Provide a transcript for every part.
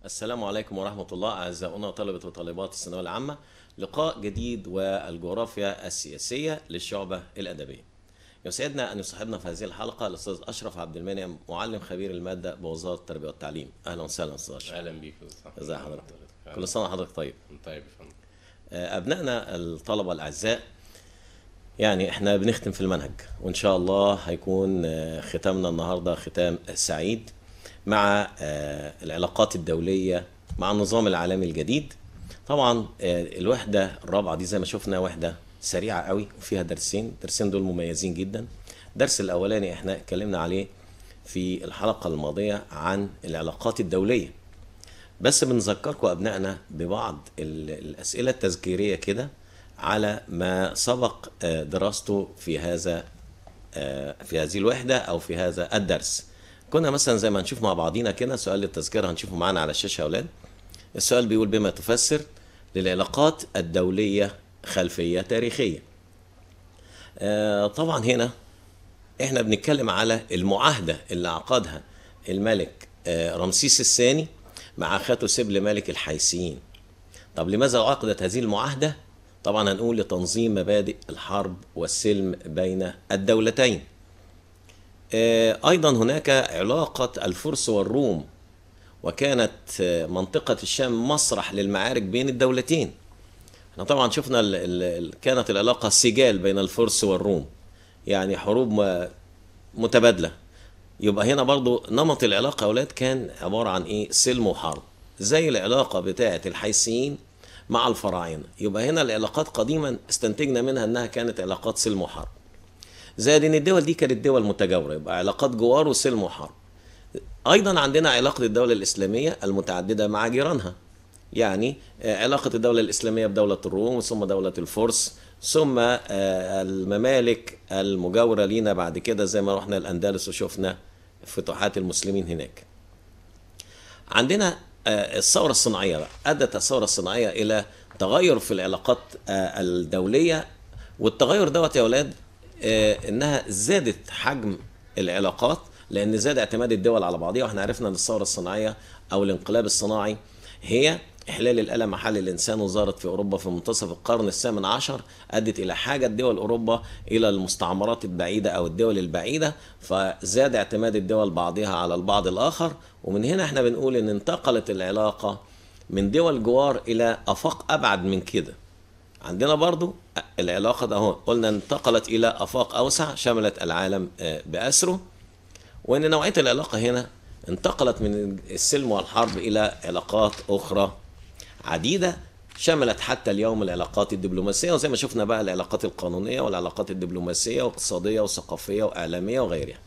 السلام عليكم ورحمة الله أعزائنا طلبة وطالبات الثانوية العامة لقاء جديد والجغرافيا السياسية للشعبة الأدبية يسعدنا أن يصاحبنا في هذه الحلقة الأستاذ أشرف عبد المنعم معلم خبير المادة بوزارة التربية والتعليم أهلا وسهلا أستاذ أشرف اهلا بيك يا أستاذ. ازي حضرتك كل سنة وحضرتك طيب طيب يا فندم آه، أبنائنا الطلبة الأعزاء يعني احنا بنختم في المنهج وإن شاء الله هيكون آه، ختامنا النهاردة ختام سعيد مع آه، العلاقات الدولية مع النظام العالمي الجديد طبعا آه، الوحدة الرابعة دي زي ما شفنا وحدة سريعة قوي وفيها درسين الدرسين دول مميزين جدا الدرس الأولاني احنا اتكلمنا عليه في الحلقة الماضية عن العلاقات الدولية بس بنذكركم أبنائنا ببعض ال- الأسئلة التذكيرية كده على ما سبق آه، دراسته في هذا آه، في هذه الوحدة أو في هذا الدرس كنا مثلا زي ما هنشوف مع بعضينا كده سؤال للتذكرة هنشوفه معانا على الشاشة يا أولاد السؤال بيقول بما تفسر للعلاقات الدولية خلفية تاريخية آه، طبعا هنا احنا بنتكلم على المعاهدة اللي عقدها الملك آه، رمسيس الثاني مع اخاته سبل ملك الحيثيين طب لماذا عقدت هذه المعاهدة؟ طبعا هنقول لتنظيم مبادئ الحرب والسلم بين الدولتين آه، أيضا هناك علاقة الفرس والروم وكانت آه، منطقة الشام مسرح للمعارك بين الدولتين احنا طبعا شفنا ال ال كانت العلاقة سجال بين الفرس والروم يعني حروب م- متبادلة يبقى هنا برضو نمط العلاقة يا أولاد كان عبارة عن إيه سلم وحرب زي العلاقة بتاعة الحيثيين مع الفراعنة يبقى هنا العلاقات قديما استنتجنا منها أنها كانت علاقات سلم وحرب زائد ان الدول دي كانت دول متجاوره يبقى علاقات جوار وسلم وحرب ايضا عندنا علاقه الدوله الاسلاميه المتعدده مع جيرانها يعني آه، علاقه الدوله الاسلاميه بدوله الروم ثم دوله الفرس ثم آه، الممالك المجاوره لينا بعد كده زي ما رحنا الاندلس وشفنا فتوحات المسلمين هناك عندنا آه، الثورة الصناعية بقى أدت الثورة الصناعية إلى تغير في العلاقات آه، الدولية والتغير دوت يا أولاد آه، إنها زادت حجم العلاقات لأن زاد اعتماد الدول على بعضها وإحنا عرفنا أن الثورة الصناعية أو الانقلاب الصناعي هي إحلال الآلة محل الإنسان وظهرت في أوروبا في منتصف القرن الثامن عشر أدت إلى حاجة دول أوروبا إلى المستعمرات البعيدة أو الدول البعيدة فزاد اعتماد الدول بعضها على البعض الآخر ومن هنا إحنا بنقول إن انتقلت العلاقة من دول جوار إلى آفاق أبعد من كده عندنا برضو العلاقة ده هو قلنا انتقلت إلى آفاق أوسع شملت العالم آه، بأسره وان نوعيه العلاقه هنا انتقلت من السلم والحرب الى علاقات اخرى عديده شملت حتى اليوم العلاقات الدبلوماسيه وزي ما شفنا بقى العلاقات القانونيه والعلاقات الدبلوماسيه واقتصاديه وثقافيه واعلاميه وغيرها.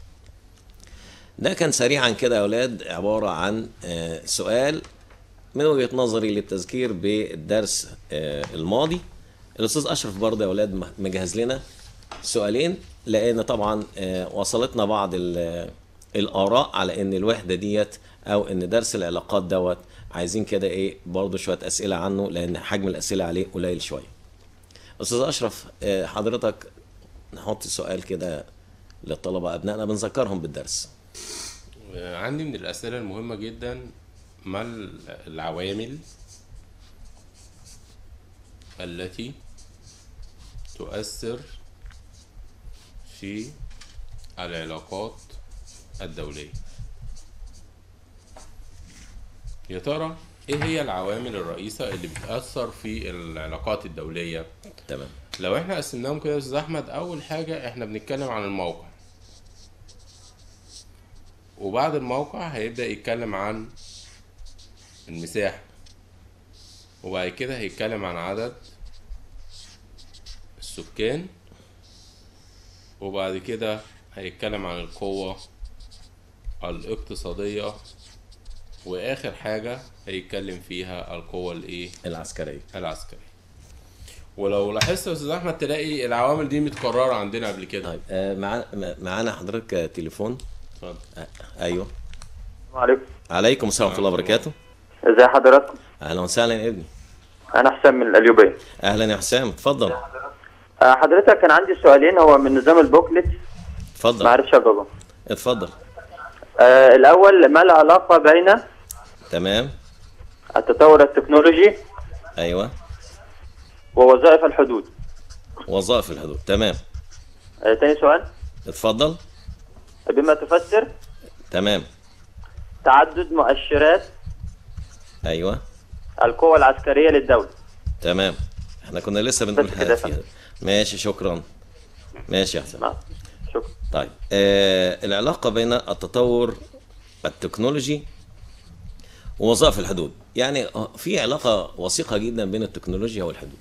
ده كان سريعا كده يا اولاد عباره عن آه، سؤال من وجهه نظري للتذكير بالدرس آه، الماضي. الاستاذ اشرف برضه يا اولاد مجهز لنا سؤالين لان طبعا آه، وصلتنا بعض ال- الاراء على ان الوحده ديت او ان درس العلاقات دوت عايزين كده ايه برضه شويه اسئله عنه لان حجم الاسئله عليه قليل شويه استاذ اشرف آه، حضرتك نحط سؤال كده للطلبه ابنائنا بنذكرهم بالدرس آه، عندي من الأسئلة المهمة جدا ما ال- العوامل التي تؤثر في العلاقات الدولية يا ترى ايه هي العوامل الرئيسة اللي بتأثر في العلاقات الدولية تمام لو احنا قسمناهم كده يا استاذ احمد اول حاجة احنا بنتكلم عن الموقع وبعد الموقع هيبدأ يتكلم عن المساحة وبعد كده هيتكلم عن عدد السكان وبعد كده هيتكلم عن القوة الاقتصادية واخر حاجة هيتكلم فيها القوة الايه العسكريه العسكرية ولو لاحظت يا استاذ احمد تلاقي العوامل دي متكررة عندنا قبل كده طيب آه، معا- معانا حضرتك آه، تليفون اتفضل آه، ايوه السلام عليكم عليكم السلام ورحمه الله وبركاته ازي حضراتكم اهلا وسهلا يا ابني انا حسام من القليوبيه اهلا يا حسام اتفضل آه، حضرتك كان عندي سؤالين هو من نظام البوكلت ما اتفضل عرفش اجاوبهم اتفضل آه الاول ما العلاقه بين تمام التطور التكنولوجي ايوه ووظائف الحدود وظائف الحدود تمام آه، تاني سؤال اتفضل بما تفسر تمام تعدد مؤشرات ايوه القوة العسكرية للدولة تمام احنا كنا لسه بنقول بس حاجه كده فيها ماشي شكرا ماشي يا حسن نعم شكرا طيب آه العلاقة بين التطور التكنولوجي ووظائف الحدود يعني آه، في علاقة وثيقة جدا بين التكنولوجيا والحدود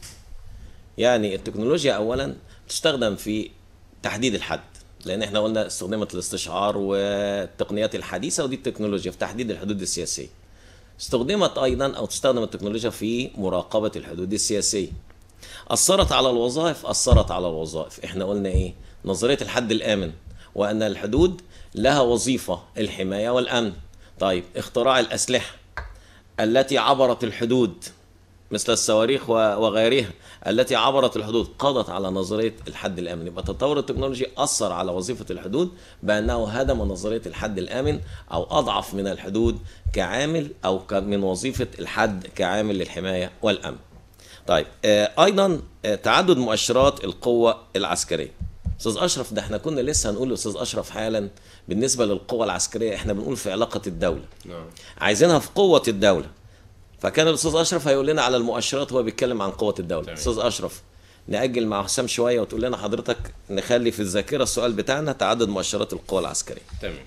يعني التكنولوجيا أولا تستخدم في تحديد الحد لأن احنا قلنا استخدمت الاستشعار والتقنيات الحديثة ودي التكنولوجيا في تحديد الحدود السياسية استخدمت أيضا أو تستخدم التكنولوجيا في مراقبة الحدود السياسية أثرت على الوظائف أثرت على الوظائف إحنا قلنا إيه نظرية الحد الآمن وأن الحدود لها وظيفة الحماية والأمن طيب اختراع الأسلحة التي عبرت الحدود مثل الصواريخ و- وغيرها التي عبرت الحدود قضت على نظرية الحد الآمن يبقى التطور التكنولوجي أثر على وظيفة الحدود بأنه هدم نظرية الحد الآمن أو أضعف من الحدود كعامل أو ك- من وظيفة الحد كعامل للحماية والأمن طيب آه، ايضا آه، تعدد مؤشرات القوه العسكريه استاذ اشرف ده احنا كنا لسه هنقول لاستاذ اشرف حالا بالنسبه للقوه العسكريه احنا بنقول في علاقه الدوله نعم عايزينها في قوه الدوله فكان الاستاذ اشرف هيقول لنا على المؤشرات وهو بيتكلم عن قوه الدوله تمام. استاذ اشرف ناجل مع حسام شويه وتقول لنا حضرتك نخلي في الذاكره السؤال بتاعنا تعدد مؤشرات القوه العسكريه تمام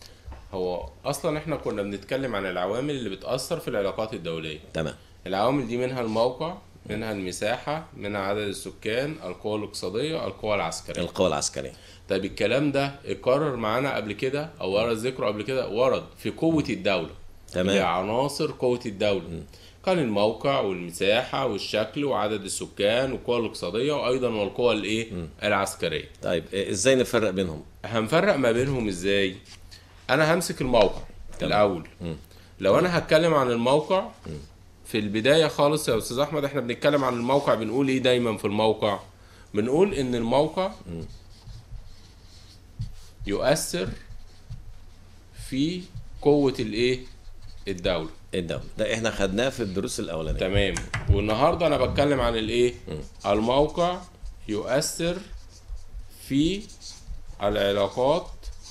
هو اصلا احنا كنا بنتكلم عن العوامل اللي بتأثر في العلاقات الدولية تمام العوامل دي منها الموقع منها المساحة منها عدد السكان القوى الاقتصادية القوى العسكرية القوه العسكريه طيب الكلام ده اتكرر معانا قبل كده او ورد ذكره قبل كده ورد في قوة الدولة تمام. اللي هي عناصر قوة الدولة كان الموقع والمساحة والشكل وعدد السكان والقوى الاقتصادية وايضا والقوى الايه العسكرية طيب آه، ازاي نفرق بينهم هنفرق ما بينهم ازاي انا همسك الموقع الاول لو انا هتكلم عن الموقع في البداية خالص يا استاذ احمد احنا بنتكلم عن الموقع بنقول ايه دايما في الموقع بنقول ان الموقع يؤثر في قوة الايه الدولة الدوله ده احنا خدناه في الدروس الاولانيه تمام والنهارده انا بتكلم عن الايه الموقع يؤثر في العلاقات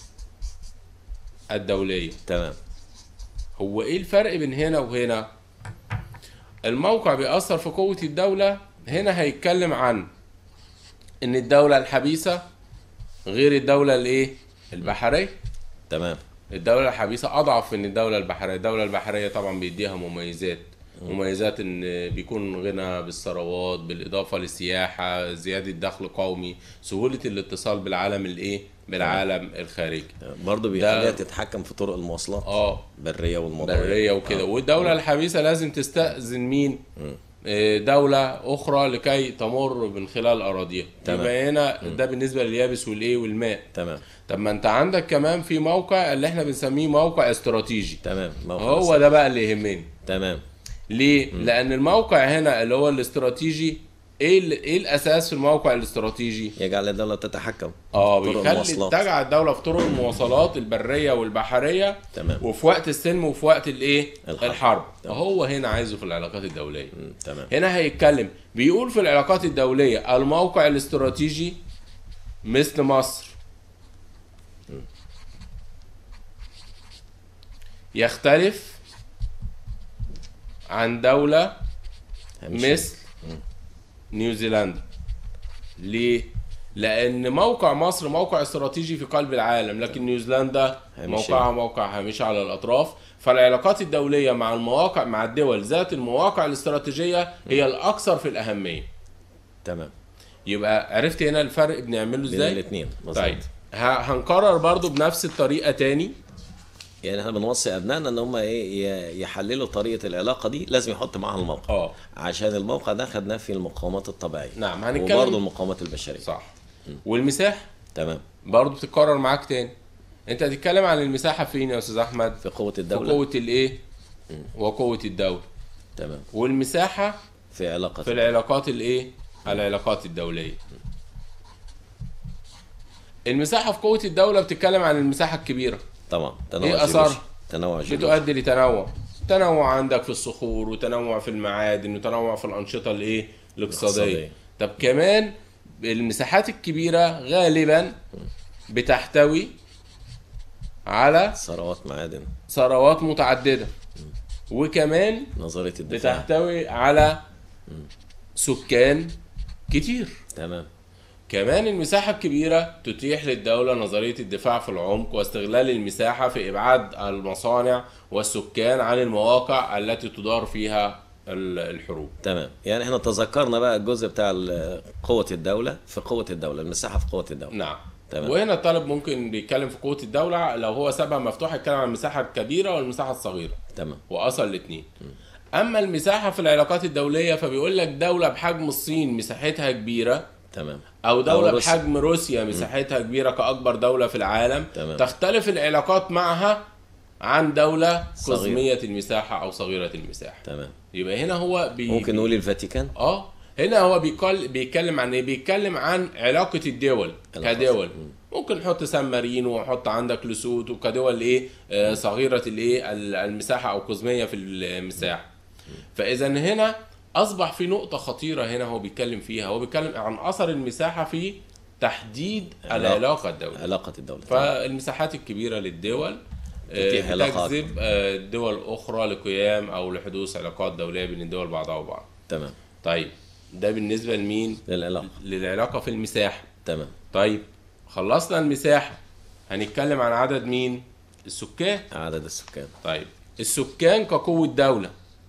الدولية تمام هو ايه الفرق بين هنا وهنا الموقع بيأثر في قوة الدولة هنا هيتكلم عن ان الدولة الحبيسة غير الدولة الايه البحرية تمام الدولة الحبيسة أضعف من الدولة البحرية، الدولة البحرية طبعا بيديها مميزات، مميزات إن بيكون غنى بالثروات بالإضافة للسياحة، زيادة دخل قومي، سهولة الاتصال بالعالم الإيه؟ بالعالم الخارجي. برضه بيخليها تتحكم في طرق المواصلات اه بريه والمضاريه برية وكده، والدولة الحبيسة لازم تستأذن مين؟ آه، دولة أخرى لكي تمر من خلال أراضيها. تمام. يبقى هنا ده بالنسبة لليابس والإيه؟ والماء. تمام طب ما أنت عندك كمان في موقع اللي إحنا بنسميه موقع استراتيجي. تمام موقع هو ده بقى اللي يهمني تمام ليه لان الموقع هنا اللي هو الاستراتيجي ايه ال- ايه الاساس في الموقع الاستراتيجي يجعل الدوله تتحكم اه طرق بيخلي المواصلات. تجعل الدوله في طرق المواصلات البريه والبحريه تمام. وفي وقت السلم وفي وقت الايه الحرب. الحرب تمام. هو هنا عايزه في العلاقات الدوليه مم، تمام هنا هيتكلم بيقول في العلاقات الدوليه الموقع الاستراتيجي مثل مصر يختلف عن دوله هامشية. مثل نيوزيلندا ليه؟ لأن موقع مصر موقع استراتيجي في قلب العالم لكن نيوزيلندا هامشية. موقعها موقع هامشي على الأطراف فالعلاقات الدولية مع المواقع مع الدول ذات المواقع الاستراتيجية هي الأكثر في الأهمية تمام يبقى عرفت هنا الفرق بنعمله بين ازاي؟ الاثنين طيب ه- هنكرر برضو بنفس الطريقة تاني يعني احنا بنوصي ابنائنا ان هم ايه ي- يحللوا طريقه العلاقه دي لازم يحط معاها الموقع اه عشان الموقع ده خدناه في المقاومات الطبيعيه نعم، هنتكلم- وبرضه المقاومات البشريه صح والمساحة تمام برضو بتتكرر معاك تاني انت هتتكلم عن المساحة فين يا استاذ احمد؟ في قوه في الدوله قوة الايه؟ وقوة الدولة تمام والمساحة في علاقه في العلاقات الايه؟ العلاقات الدولية المساحة في قوة الدولة بتتكلم عن المساحة الكبيرة طبعا تنوع إيه جيولوجي. أثرها؟ تنوع جيولوجي. بتؤدي لتنوع تنوع عندك في الصخور وتنوع في المعادن وتنوع في الانشطه الايه الاقتصاديه الاقتصادية. طب كمان المساحات الكبيره غالبا بتحتوي على ثروات معادن ثروات متعدده وكمان نظريه الدفاع بتحتوي على سكان كتير تمام كمان المساحة الكبيرة تتيح للدولة نظرية الدفاع في العمق واستغلال المساحة في إبعاد المصانع والسكان عن المواقع التي تدار فيها ال- الحروب تمام يعني احنا تذكرنا بقى الجزء بتاع ال- قوه الدوله في قوه الدوله المساحه في قوه الدوله نعم تمام. وهنا الطالب ممكن بيتكلم في قوة الدولة لو هو سابها مفتوحة يتكلم عن المساحة الكبيرة والمساحة الصغيرة تمام وأصل الاتنين أما المساحة في العلاقات الدولية فبيقول لك دولة بحجم الصين مساحتها كبيرة تمام او دولة أو روسيا. بحجم روسيا مساحتها كبيرة كأكبر دولة في العالم تمام. تختلف العلاقات معها عن دولة صغيرة. قزمية المساحة أو صغيرة المساحة تمام يبقى هنا هو بي... ممكن نقول الفاتيكان اه هنا هو بيكل... بيتكلم عن ايه بيتكلم عن علاقة الدول علاقات. كدول ممكن نحط سان مارينو ونحط عندك لسوتو كدول ايه آه صغيرة الايه ال- المساحة او قزمية في المساحة فاذا هنا اصبح في نقطة خطيرة هنا هو بيتكلم فيها هو بيتكلم عن اثر المساحة في تحديد علاقة. العلاقة الدولية علاقه الدوله فالمساحات الكبيرة للدول آه، تتيح علاقات. بتجذب آه، دول أخرى لقيام أو لحدوث علاقات دولية بين الدول بعضها وبعض تمام طيب ده بالنسبة لمين؟ للعلاقه للعلاقة في المساحة تمام طيب خلصنا المساحة هنتكلم عن عدد مين؟ السكان عدد السكان طيب السكان كقوة دولة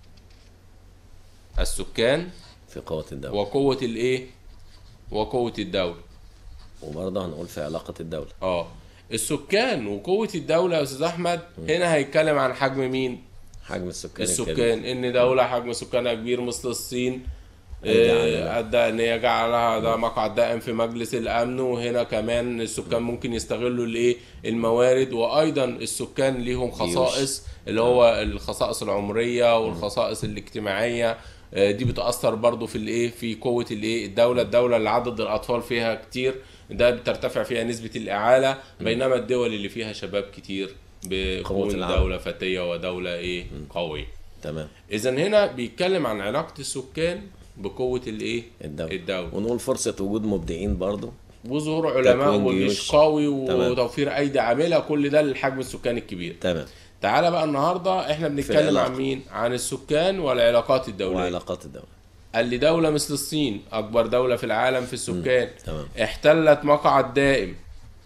السكان في قوه الدوله وقوة الإيه؟ وقوة الدولة وبرضه هنقول في علاقه الدوله اه السكان وقوة الدولة يا أستاذ أحمد هنا هيتكلم عن حجم مين؟ حجم السكان الكبير. السكان ان دولة حجم سكانها كبير مثل الصين أدى آه، على- ادى ان هي جعلها ده مقعد دائم في مجلس الامن وهنا كمان السكان ممكن يستغلوا الايه الموارد وايضا السكان ليهم خصائص اللي هو الخصائص العمريه والخصائص الاجتماعيه آه، دي بتاثر برضو في الايه في قوه الايه الدوله الدوله اللي عدد الاطفال فيها كتير ده بترتفع فيها نسبه الاعاله بينما الدول اللي فيها شباب كتير قوة بتكون العمل. دوله فتيه ودوله ايه قويه تمام اذا هنا بيتكلم عن علاقه السكان بقوه الايه الدوله الدوله ونقول فرصه وجود مبدعين برضه وظهور علماء تكوين وجيش جيوش. قوي تمام. وتوفير ايدي عامله كل ده للحجم السكاني الكبير تمام تعالى بقى النهارده احنا بنتكلم العلاقة. عن مين عن السكان والعلاقات الدوليه وعلاقات الدوله قال لي دوله مثل الصين اكبر دوله في العالم في السكان تمام. احتلت مقعد دائم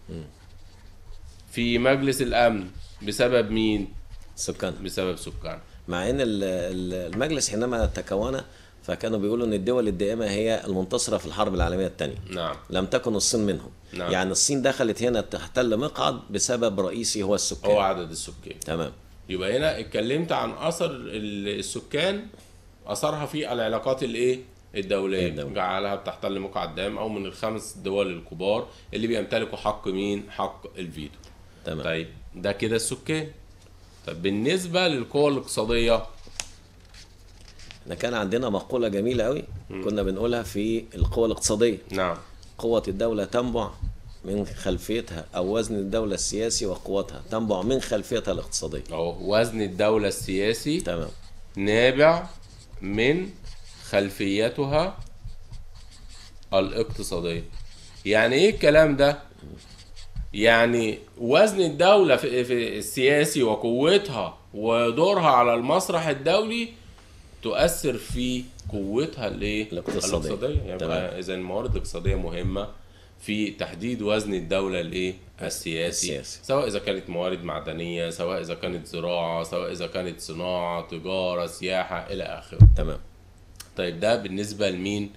في مجلس الامن بسبب مين سكان بسبب سكان مع ان ال- ال- المجلس حينما تكون فكانوا بيقولوا ان الدول الدائمه هي المنتصره في الحرب العالميه الثانيه نعم لم تكن الصين منهم نعم. يعني الصين دخلت هنا تحتل مقعد بسبب رئيسي هو السكان هو عدد السكان تمام يبقى هنا اتكلمت عن اثر ال- السكان اثرها في العلاقات الايه الدوليه الدولية. جعلها بتحتل مقعد دائم او من الخمس دول الكبار اللي بيمتلكوا حق مين حق الفيتو تمام طيب ده كده السكان طب بالنسبه للقوى الاقتصاديه احنا كان عندنا مقوله جميله قوي كنا بنقولها في القوى الاقتصاديه نعم قوة الدولة تنبع من خلفيتها أو وزن الدولة السياسي وقوتها تنبع من خلفيتها الاقتصادية اهو وزن الدوله السياسي تمام نابع من خلفيتها الاقتصادية يعني ايه الكلام ده يعني وزن الدولة في, في السياسي وقوتها ودورها على المسرح الدولي تؤثر في قوتها الايه الاقتصادية. يعني تمام. اذا الموارد الاقتصادية مهمة في تحديد وزن الدولة الايه السياسي السياسي. سواء اذا كانت موارد معدنية سواء اذا كانت زراعة سواء اذا كانت صناعة تجارة سياحة الى اخره تمام طيب ده بالنسبة لمين؟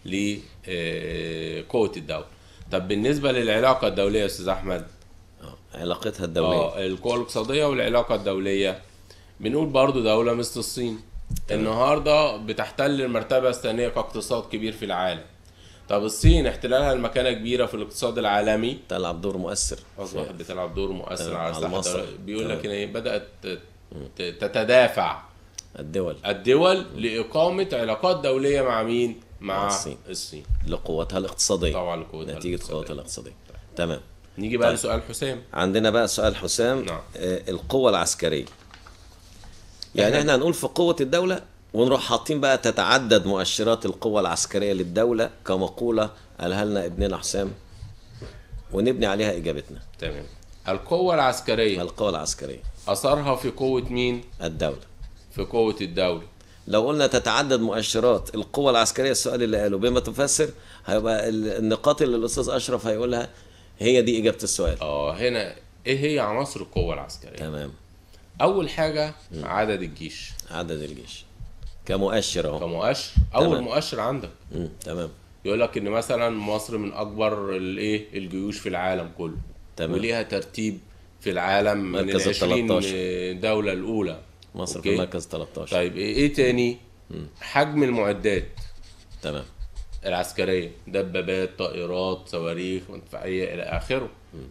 لقوة الدولة. طب بالنسبة للعلاقة الدولية يا أستاذ أحمد؟ آه. علاقتها الدولية اه القوة الاقتصادية والعلاقة الدولية. بنقول برضو دولة مثل الصين. النهاردة بتحتل المرتبة الثانية كاقتصاد كبير في العالم. طب الصين احتلالها المكانة كبيرة في الاقتصاد العالمي تلعب دور مؤثر أصبحت بتلعب دور مؤثر تمام. على على الساحة المسرح. الدولية. بيقول لك تمام. إن هي بدأت ت- ت- تتدافع الدول الدول لإقامة علاقات دولية مع مين؟ مع مع الصين. الصين. لقوتها الاقتصادية طبعا قوتها نتيجة الاقتصادية. قوتها الاقتصادية تمام نيجي بقى طيب. لسؤال حسام عندنا بقى سؤال حسام نعم. آه القوة العسكرية يعني احنا هنقول في قوة الدولة ونروح حاطين بقى تتعدد مؤشرات القوة العسكرية للدولة كمقولة قالها لنا ابننا حسام ونبني عليها إجابتنا تمام القوة العسكرية القوة العسكرية أثرها في قوة مين؟ الدولة في قوة الدولة لو قلنا تتعدد مؤشرات القوة العسكرية السؤال اللي قاله بما تفسر هيبقى ال- النقاط اللي الأستاذ أشرف هيقولها هي دي إجابة السؤال اه هنا ايه هي عناصر القوة العسكرية؟ تمام أول حاجة عدد الجيش عدد الجيش كمؤشر اهو كمؤشر أول تمام. مؤشر عندك مم، تمام يقول لك ان مثلا مصر من اكبر الايه الجيوش في العالم كله تمام. وليها ترتيب في العالم من ال مركز ال 20 13. دولة الأولى مصر أوكي؟ في المركز 13 طيب ايه إيه تاني؟ حجم المعدات تمام العسكرية دبابات طائرات صواريخ مدفعية إلى آخره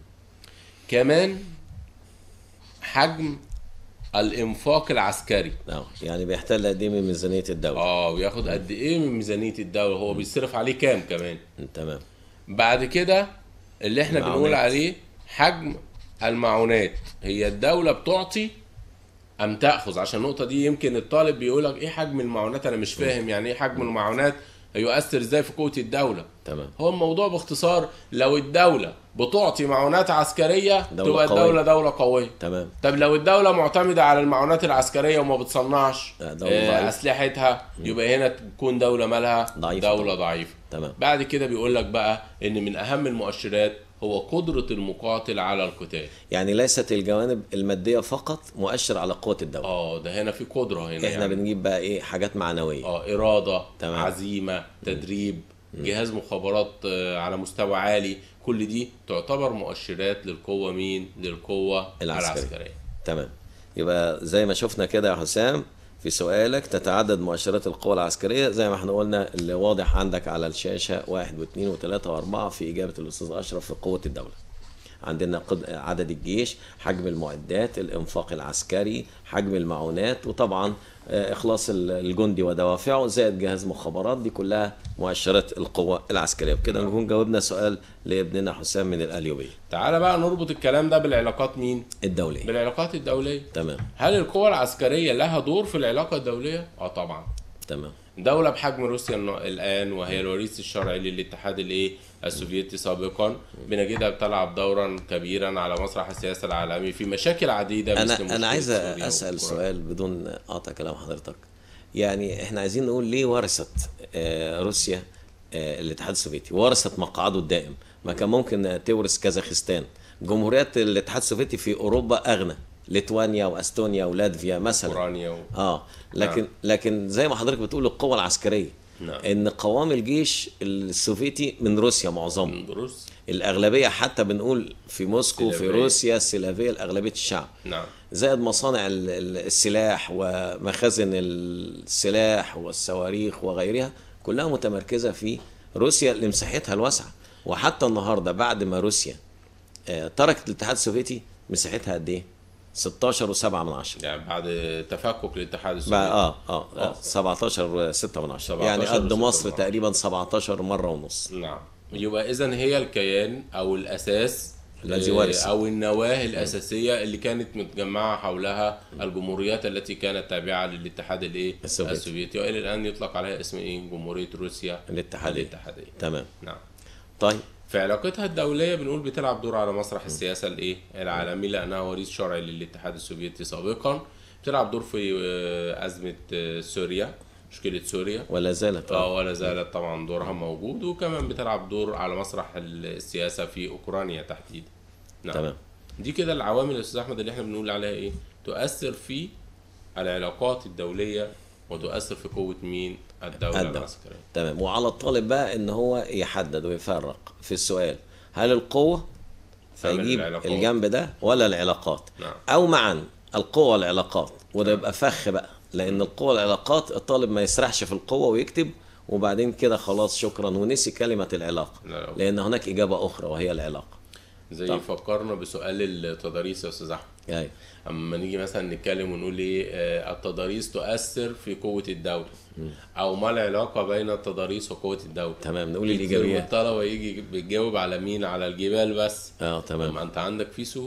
كمان حجم الإنفاق العسكري اه يعني بيحتل قد ايه من ميزانية الدولة اه وياخد قد ايه من ميزانية الدولة هو بيصرف عليه كام كمان مم، تمام بعد كده اللي احنا المعونات. بنقول عليه حجم المعونات هي الدولة بتعطي أم تأخذ عشان النقطة دي يمكن الطالب بيقول لك إيه حجم المعونات أنا مش فاهم يعني إيه حجم المعونات هيؤثر إزاي في قوة الدولة تمام هو الموضوع باختصار لو الدولة بتعطي معونات عسكرية دولة تبقى قوية. الدولة دولة قوية تمام طب لو الدولة معتمدة على المعونات العسكرية وما بتصنعش لا، دولة آه، ضعيفة. أسلحتها يبقى هنا تكون دولة مالها ضعيفة دولة طبعا. ضعيفة تمام بعد كده بيقول لك بقى ان من اهم المؤشرات هو قدرة المقاتل على القتال يعني ليست الجوانب المادية فقط مؤشر على قوة الدولة اه ده هنا في قدرة هنا احنا يعني. بنجيب بقى ايه حاجات معنوية اه إرادة تمام. عزيمة تدريب جهاز مخابرات آه، على مستوى عالي كل دي تعتبر مؤشرات للقوة مين للقوة العسكرية. العسكرية تمام يبقى زي ما شفنا كده يا حسام في سؤالك تتعدد مؤشرات القوى العسكرية زي ما احنا قلنا اللي واضح عندك على الشاشة واحد واثنين وثلاثة وأربعة في إجابة الأستاذ أشرف في قوة الدولة عندنا قد- عدد الجيش حجم المعدات الإنفاق العسكري حجم المعونات وطبعا آه، إخلاص ال- الجندي ودوافعه زائد جهاز مخابرات دي كلها مؤشرات القوة العسكرية بكده نكون جاوبنا سؤال لابننا حسام من القليوبية تعالى بقى نربط الكلام ده بالعلاقات مين الدولية بالعلاقات الدولية تمام هل القوى العسكرية لها دور في العلاقة الدولية؟ اه طبعا تمام دولة بحجم روسيا الن- الآن وهي الوريث الشرعي للاتحاد الإيه السوفيتي سابقا بنجدها بتلعب دورا كبيرا على مسرح السياسة العالمي في مشاكل عديدة انا مثل انا مشكلة عايز سوريا اسال وأوكرانيا. سؤال بدون قطع كلام حضرتك يعني احنا عايزين نقول ليه ورثت آه، روسيا آه، الاتحاد السوفيتي ورثت مقعده الدائم ما كان ممكن تورث كازاخستان جمهوريات الاتحاد السوفيتي في اوروبا اغنى ليتوانيا واستونيا ولاتفيا مثلا أوكرانيا و... اه لكن لكن زي ما حضرتك بتقول القوه العسكريه نعم. ان قوام الجيش السوفيتي من روسيا معظمه من روسيا الاغلبيه حتى بنقول في موسكو في سلافية. روسيا السلافيه الاغلبيه الشعب نعم زائد مصانع ال- ال- السلاح ومخازن السلاح والصواريخ وغيرها كلها متمركزة في روسيا لمساحتها الواسعة وحتى النهاردة بعد ما روسيا آه، تركت الاتحاد السوفيتي مساحتها قد ايه؟ 16 و7 من عشرة يعني بعد تفكك الاتحاد بقى السوفيتي اه اه, آه 17 و6 من عشرة 17 يعني قد وستة مصر من تقريبا 17 مرة ونص نعم يبقى اذا هي الكيان او الاساس الذي آه، ورث. او النواه الاساسيه اللي كانت متجمعه حولها الجمهوريات التي كانت تابعه للاتحاد الايه السوفيتي. السوفيتي والى الان يطلق عليها اسم ايه جمهوريه روسيا الاتحادية الاتحاديه تمام نعم طيب في علاقتها الدولية بنقول بتلعب دور على مسرح السياسة الايه العالمي لأنها وريث شرعي للاتحاد السوفيتي سابقا بتلعب دور في آه، أزمة آه، سوريا مشكلة سوريا ولا زالت آه. اه ولا زالت طبعا دورها موجود وكمان بتلعب دور على مسرح السياسة في أوكرانيا تحديدا نعم تمام دي كده العوامل يا أستاذ أحمد اللي احنا بنقول عليها إيه تؤثر في العلاقات الدولية وتؤثر في قوة مين الدولة الدولة. العسكرية تمام وعلى الطالب بقى ان هو يحدد ويفرق في السؤال هل القوة أم فيجيب العلاقات؟ الجنب ده ولا العلاقات نعم. او معا القوة والعلاقات وده يبقى فخ بقى لان القوة والعلاقات الطالب ما يسرحش في القوة ويكتب وبعدين كده خلاص شكرا ونسي كلمة العلاقة لا، لا. لان هناك اجابة اخرى وهي العلاقة زي طب. فكرنا بسؤال التضاريس يا أستاذ أحمد ايوه اما نيجي مثلا نتكلم ونقول ايه آه، التضاريس تؤثر في قوة الدولة او ما العلاقة بين التضاريس وقوة الدولة تمام نقول كتير من الايجابيات الطلبة يجي بيتجاوب على مين على الجبال بس اه تمام ما انت عندك في سهول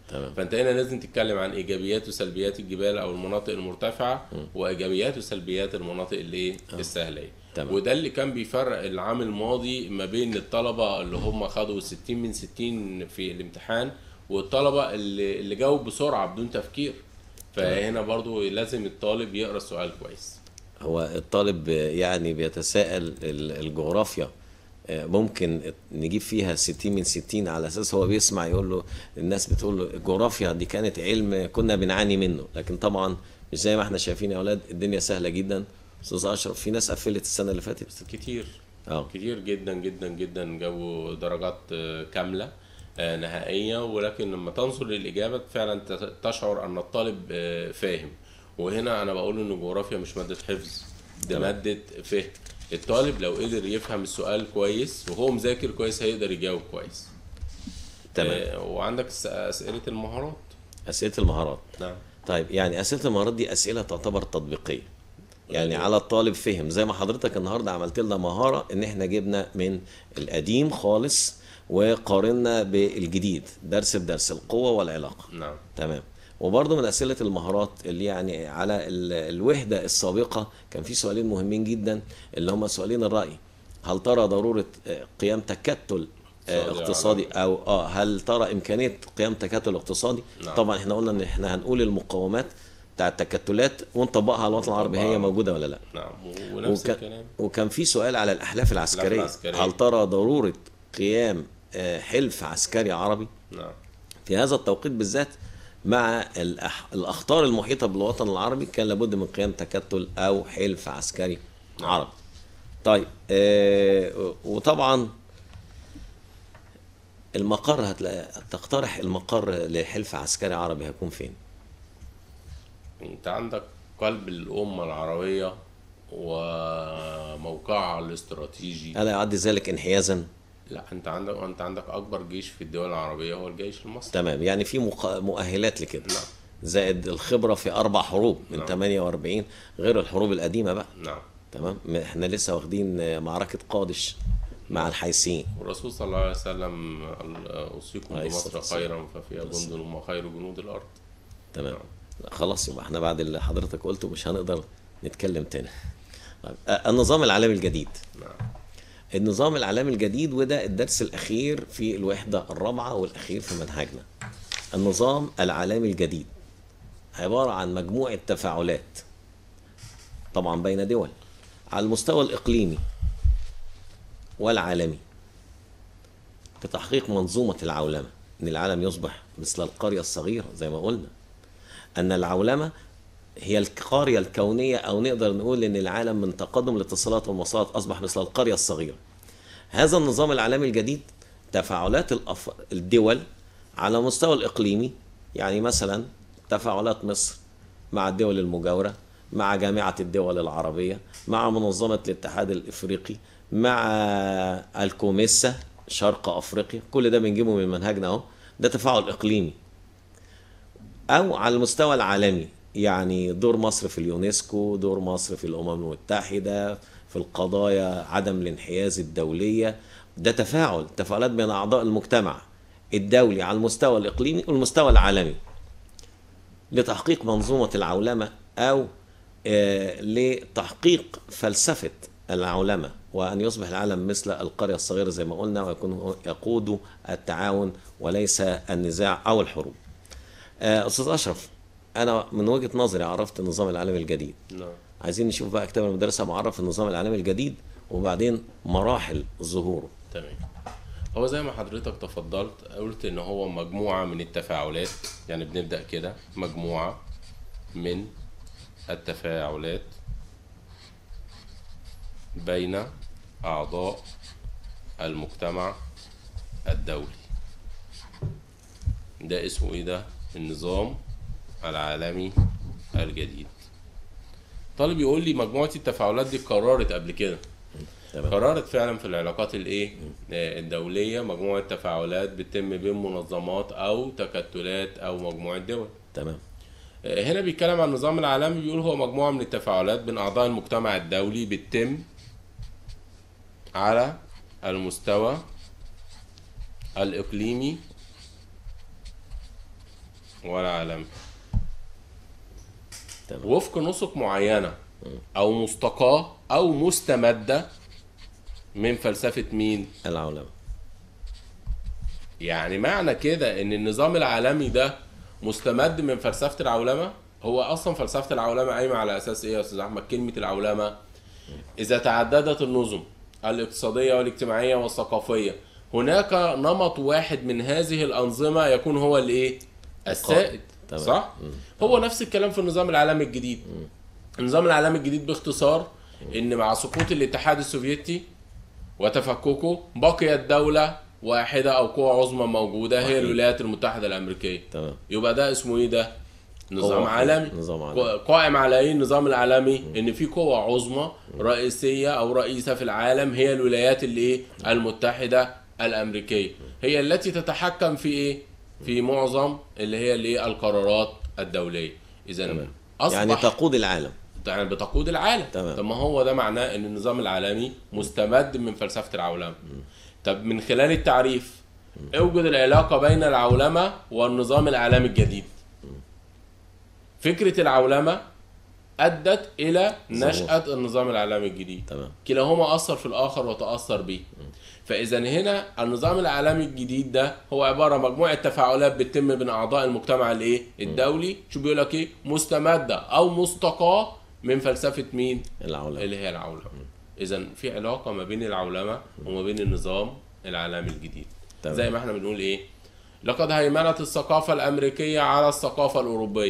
تمام. فانت هنا لازم تتكلم عن ايجابيات وسلبيات الجبال او المناطق المرتفعه وايجابيات وسلبيات المناطق الايه السهليه تمام. وده اللي كان بيفرق العام الماضي ما بين الطلبه اللي هم خدوا 60 من 60 في الامتحان والطلبه اللي اللي جاوب بسرعه بدون تفكير فهنا برضو لازم الطالب يقرا السؤال كويس هو الطالب يعني بيتساءل ال- الجغرافيا آه، ممكن نجيب فيها 60 من 60 على اساس هو بيسمع يقول له الناس بتقول له الجغرافيا دي كانت علم كنا بنعاني منه لكن طبعا مش زي ما احنا شايفين يا اولاد الدنيا سهله جدا استاذ اشرف في ناس قفلت السنه اللي فاتت بس كتير اه كتير جدا جدا جدا جابوا درجات آه، كاملة آه، نهائية ولكن لما تنظر للإجابة فعلا ت- تشعر أن الطالب آه، فاهم وهنا أنا بقول إن الجغرافيا مش مادة حفظ دي تمام. مادة فهم الطالب لو قدر يفهم السؤال كويس وهو مذاكر كويس هيقدر يجاوب كويس تمام آه، وعندك س- أسئلة المهارات اسئله المهارات نعم طيب يعني اسئله المهارات دي اسئله تعتبر تطبيقيه يعني على الطالب فهم زي ما حضرتك النهارده عملت لنا مهاره ان احنا جبنا من القديم خالص وقارنا بالجديد درس بدرس القوه والعلاقه نعم تمام وبرضه من اسئله المهارات اللي يعني على ال- الوحده السابقه كان في سؤالين مهمين جدا اللي هم سؤالين الراي هل ترى ضروره آه، قيام تكتل آه، اقتصادي اقتصادي او اه هل ترى امكانيه قيام تكتل اقتصادي نعم. طبعا احنا قلنا ان احنا هنقول المقومات بتاع التكتلات ونطبقها على الوطن العربي هي نطبقها. موجوده ولا لا نعم و- ونفس وكان, الكلام وكان في سؤال على الاحلاف العسكريه العسكرية. هل ترى ضروره قيام آه، حلف عسكري عربي نعم في هذا التوقيت بالذات مع الأح... الاخطار المحيطه بالوطن العربي كان لابد من قيام تكتل او حلف عسكري عربي. طيب آه وطبعا المقر هتلاقي تقترح المقر لحلف عسكري عربي هيكون فين؟ انت عندك قلب الأمة العربية وموقعها الاستراتيجي الا يعد ذلك انحيازا لا انت عندك انت عندك اكبر جيش في الدول العربيه هو الجيش المصري تمام يعني في مق... مؤهلات لكده نعم. زائد الخبره في اربع حروب من نعم. 48 غير الحروب القديمه بقى نعم تمام احنا لسه واخدين معركه قادش مع الحيثيين والرسول صلى الله عليه وسلم قال اوصيكم عليه بمصر الصلاة والسلام. خيرا ففيها جند هم خير جنود الارض تمام لا، خلاص يبقى احنا بعد اللي حضرتك قلته مش هنقدر نتكلم تاني طيب، آه، النظام العالمي الجديد نعم النظام العالمي الجديد وده الدرس الاخير في الوحده الرابعه والاخير في منهجنا النظام العالمي الجديد عباره عن مجموعه تفاعلات طبعا بين دول على المستوى الاقليمي والعالمي لتحقيق منظومه العولمه ان العالم يصبح مثل القريه الصغيره زي ما قلنا ان العولمه هي القرية الكونية أو نقدر نقول إن العالم من تقدم الاتصالات والمواصلات أصبح مثل القرية الصغيرة. هذا النظام العالمي الجديد تفاعلات الأف... الدول على مستوى الإقليمي يعني مثلا تفاعلات مصر مع الدول المجاورة مع جامعة الدول العربية مع منظمة الاتحاد الإفريقي مع الكوميسا شرق أفريقيا كل ده بنجيبه من منهجنا أهو ده تفاعل إقليمي او على المستوى العالمي يعني دور مصر في اليونسكو دور مصر في الامم المتحده في القضايا عدم الانحياز الدوليه ده تفاعل تفاعلات بين اعضاء المجتمع الدولي على المستوى الاقليمي والمستوى العالمي لتحقيق منظومه العولمه او آه، لتحقيق فلسفه العولمه وان يصبح العالم مثل القريه الصغيره زي ما قلنا ويكون هو يقود التعاون وليس النزاع او الحروب آه، استاذ اشرف انا من وجهه نظري عرفت النظام العالمي الجديد نعم عايزين نشوف بقى كتاب المدرسه معرف النظام العالمي الجديد وبعدين مراحل ظهوره تمام هو زي ما حضرتك تفضلت قلت ان هو مجموعة من التفاعلات يعني بنبدأ كده مجموعة من التفاعلات بين أعضاء المجتمع الدولي ده اسمه ايه ده النظام العالمي الجديد طالب يقول لي مجموعة التفاعلات دي قررت قبل كده تمام قررت فعلا في العلاقات الايه آه، الدوليه مجموعه تفاعلات بتتم بين منظمات او تكتلات او مجموعه دول تمام آه، هنا بيتكلم عن النظام العالمي بيقول هو مجموعه من التفاعلات بين اعضاء المجتمع الدولي بتتم على المستوى الاقليمي ولا عالمي تمام. وفق نسق معينة أو مستقاة أو مستمدة من فلسفة مين؟ العولمه يعني معنى كده ان النظام العالمي ده مستمد من فلسفه العولمه هو اصلا فلسفه العولمه قايمه على اساس ايه يا استاذ احمد كلمه العولمه اذا تعددت النظم الاقتصاديه والاجتماعيه والثقافيه هناك نمط واحد من هذه الانظمه يكون هو الايه السائد تمام. صح هو نفس الكلام في النظام العالمي الجديد النظام العالمي الجديد باختصار ان مع سقوط الاتحاد السوفيتي وتفككه بقيت دولة واحدة أو قوة عظمى موجودة هي وحيد. الولايات المتحدة الأمريكية تمام يبقى ده اسمه إيه ده؟ نظام قوة عالمي نظام عالمي. قائم على إيه النظام العالمي؟ إن في قوة عظمى رئيسية أو رئيسة في العالم هي الولايات اللي إيه؟ المتحدة الأمريكية هي التي تتحكم في إيه؟ في معظم اللي هي اللي إيه؟ القرارات الدولية إذا تمام. أصبح يعني تقود العالم يعني بتقود العالم تمام. طب ما هو ده معناه ان النظام العالمي مستمد من فلسفه العولمه طب من خلال التعريف اوجد العلاقه بين العولمه والنظام العالمي الجديد فكره العولمه ادت الى نشاه النظام العالمي الجديد تمام كلاهما اثر في الاخر وتاثر به فاذا هنا النظام العالمي الجديد ده هو عباره عن مجموعه تفاعلات بتتم بين اعضاء المجتمع الايه الدولي شو بيقول لك ايه مستمده او مستقاه من فلسفه مين العولمه اللي هي العولمه اذا في علاقه ما بين العولمه وما بين النظام العالمي الجديد تمام. زي ما احنا بنقول ايه لقد هيمنت الثقافه الامريكيه على الثقافه الاوروبيه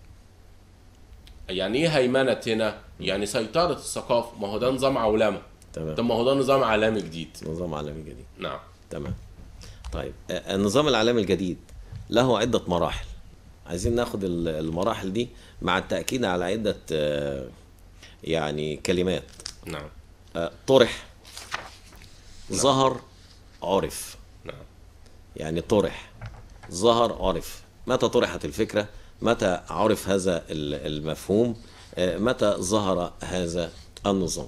يعني ايه هيمنت هنا يعني سيطره الثقافه ما هو ده نظام عولمه طب تمام ما هو ده نظام عالمي جديد نظام عالمي جديد نعم تمام طيب آه، النظام العالمي الجديد له عدة مراحل عايزين ناخد ال- المراحل دي مع التأكيد على عدة آه، يعني كلمات نعم آه، طرح ظهر عرف نعم يعني طرح ظهر عرف متى طرحت الفكرة متى عرف هذا ال- المفهوم آه، متى ظهر هذا النظام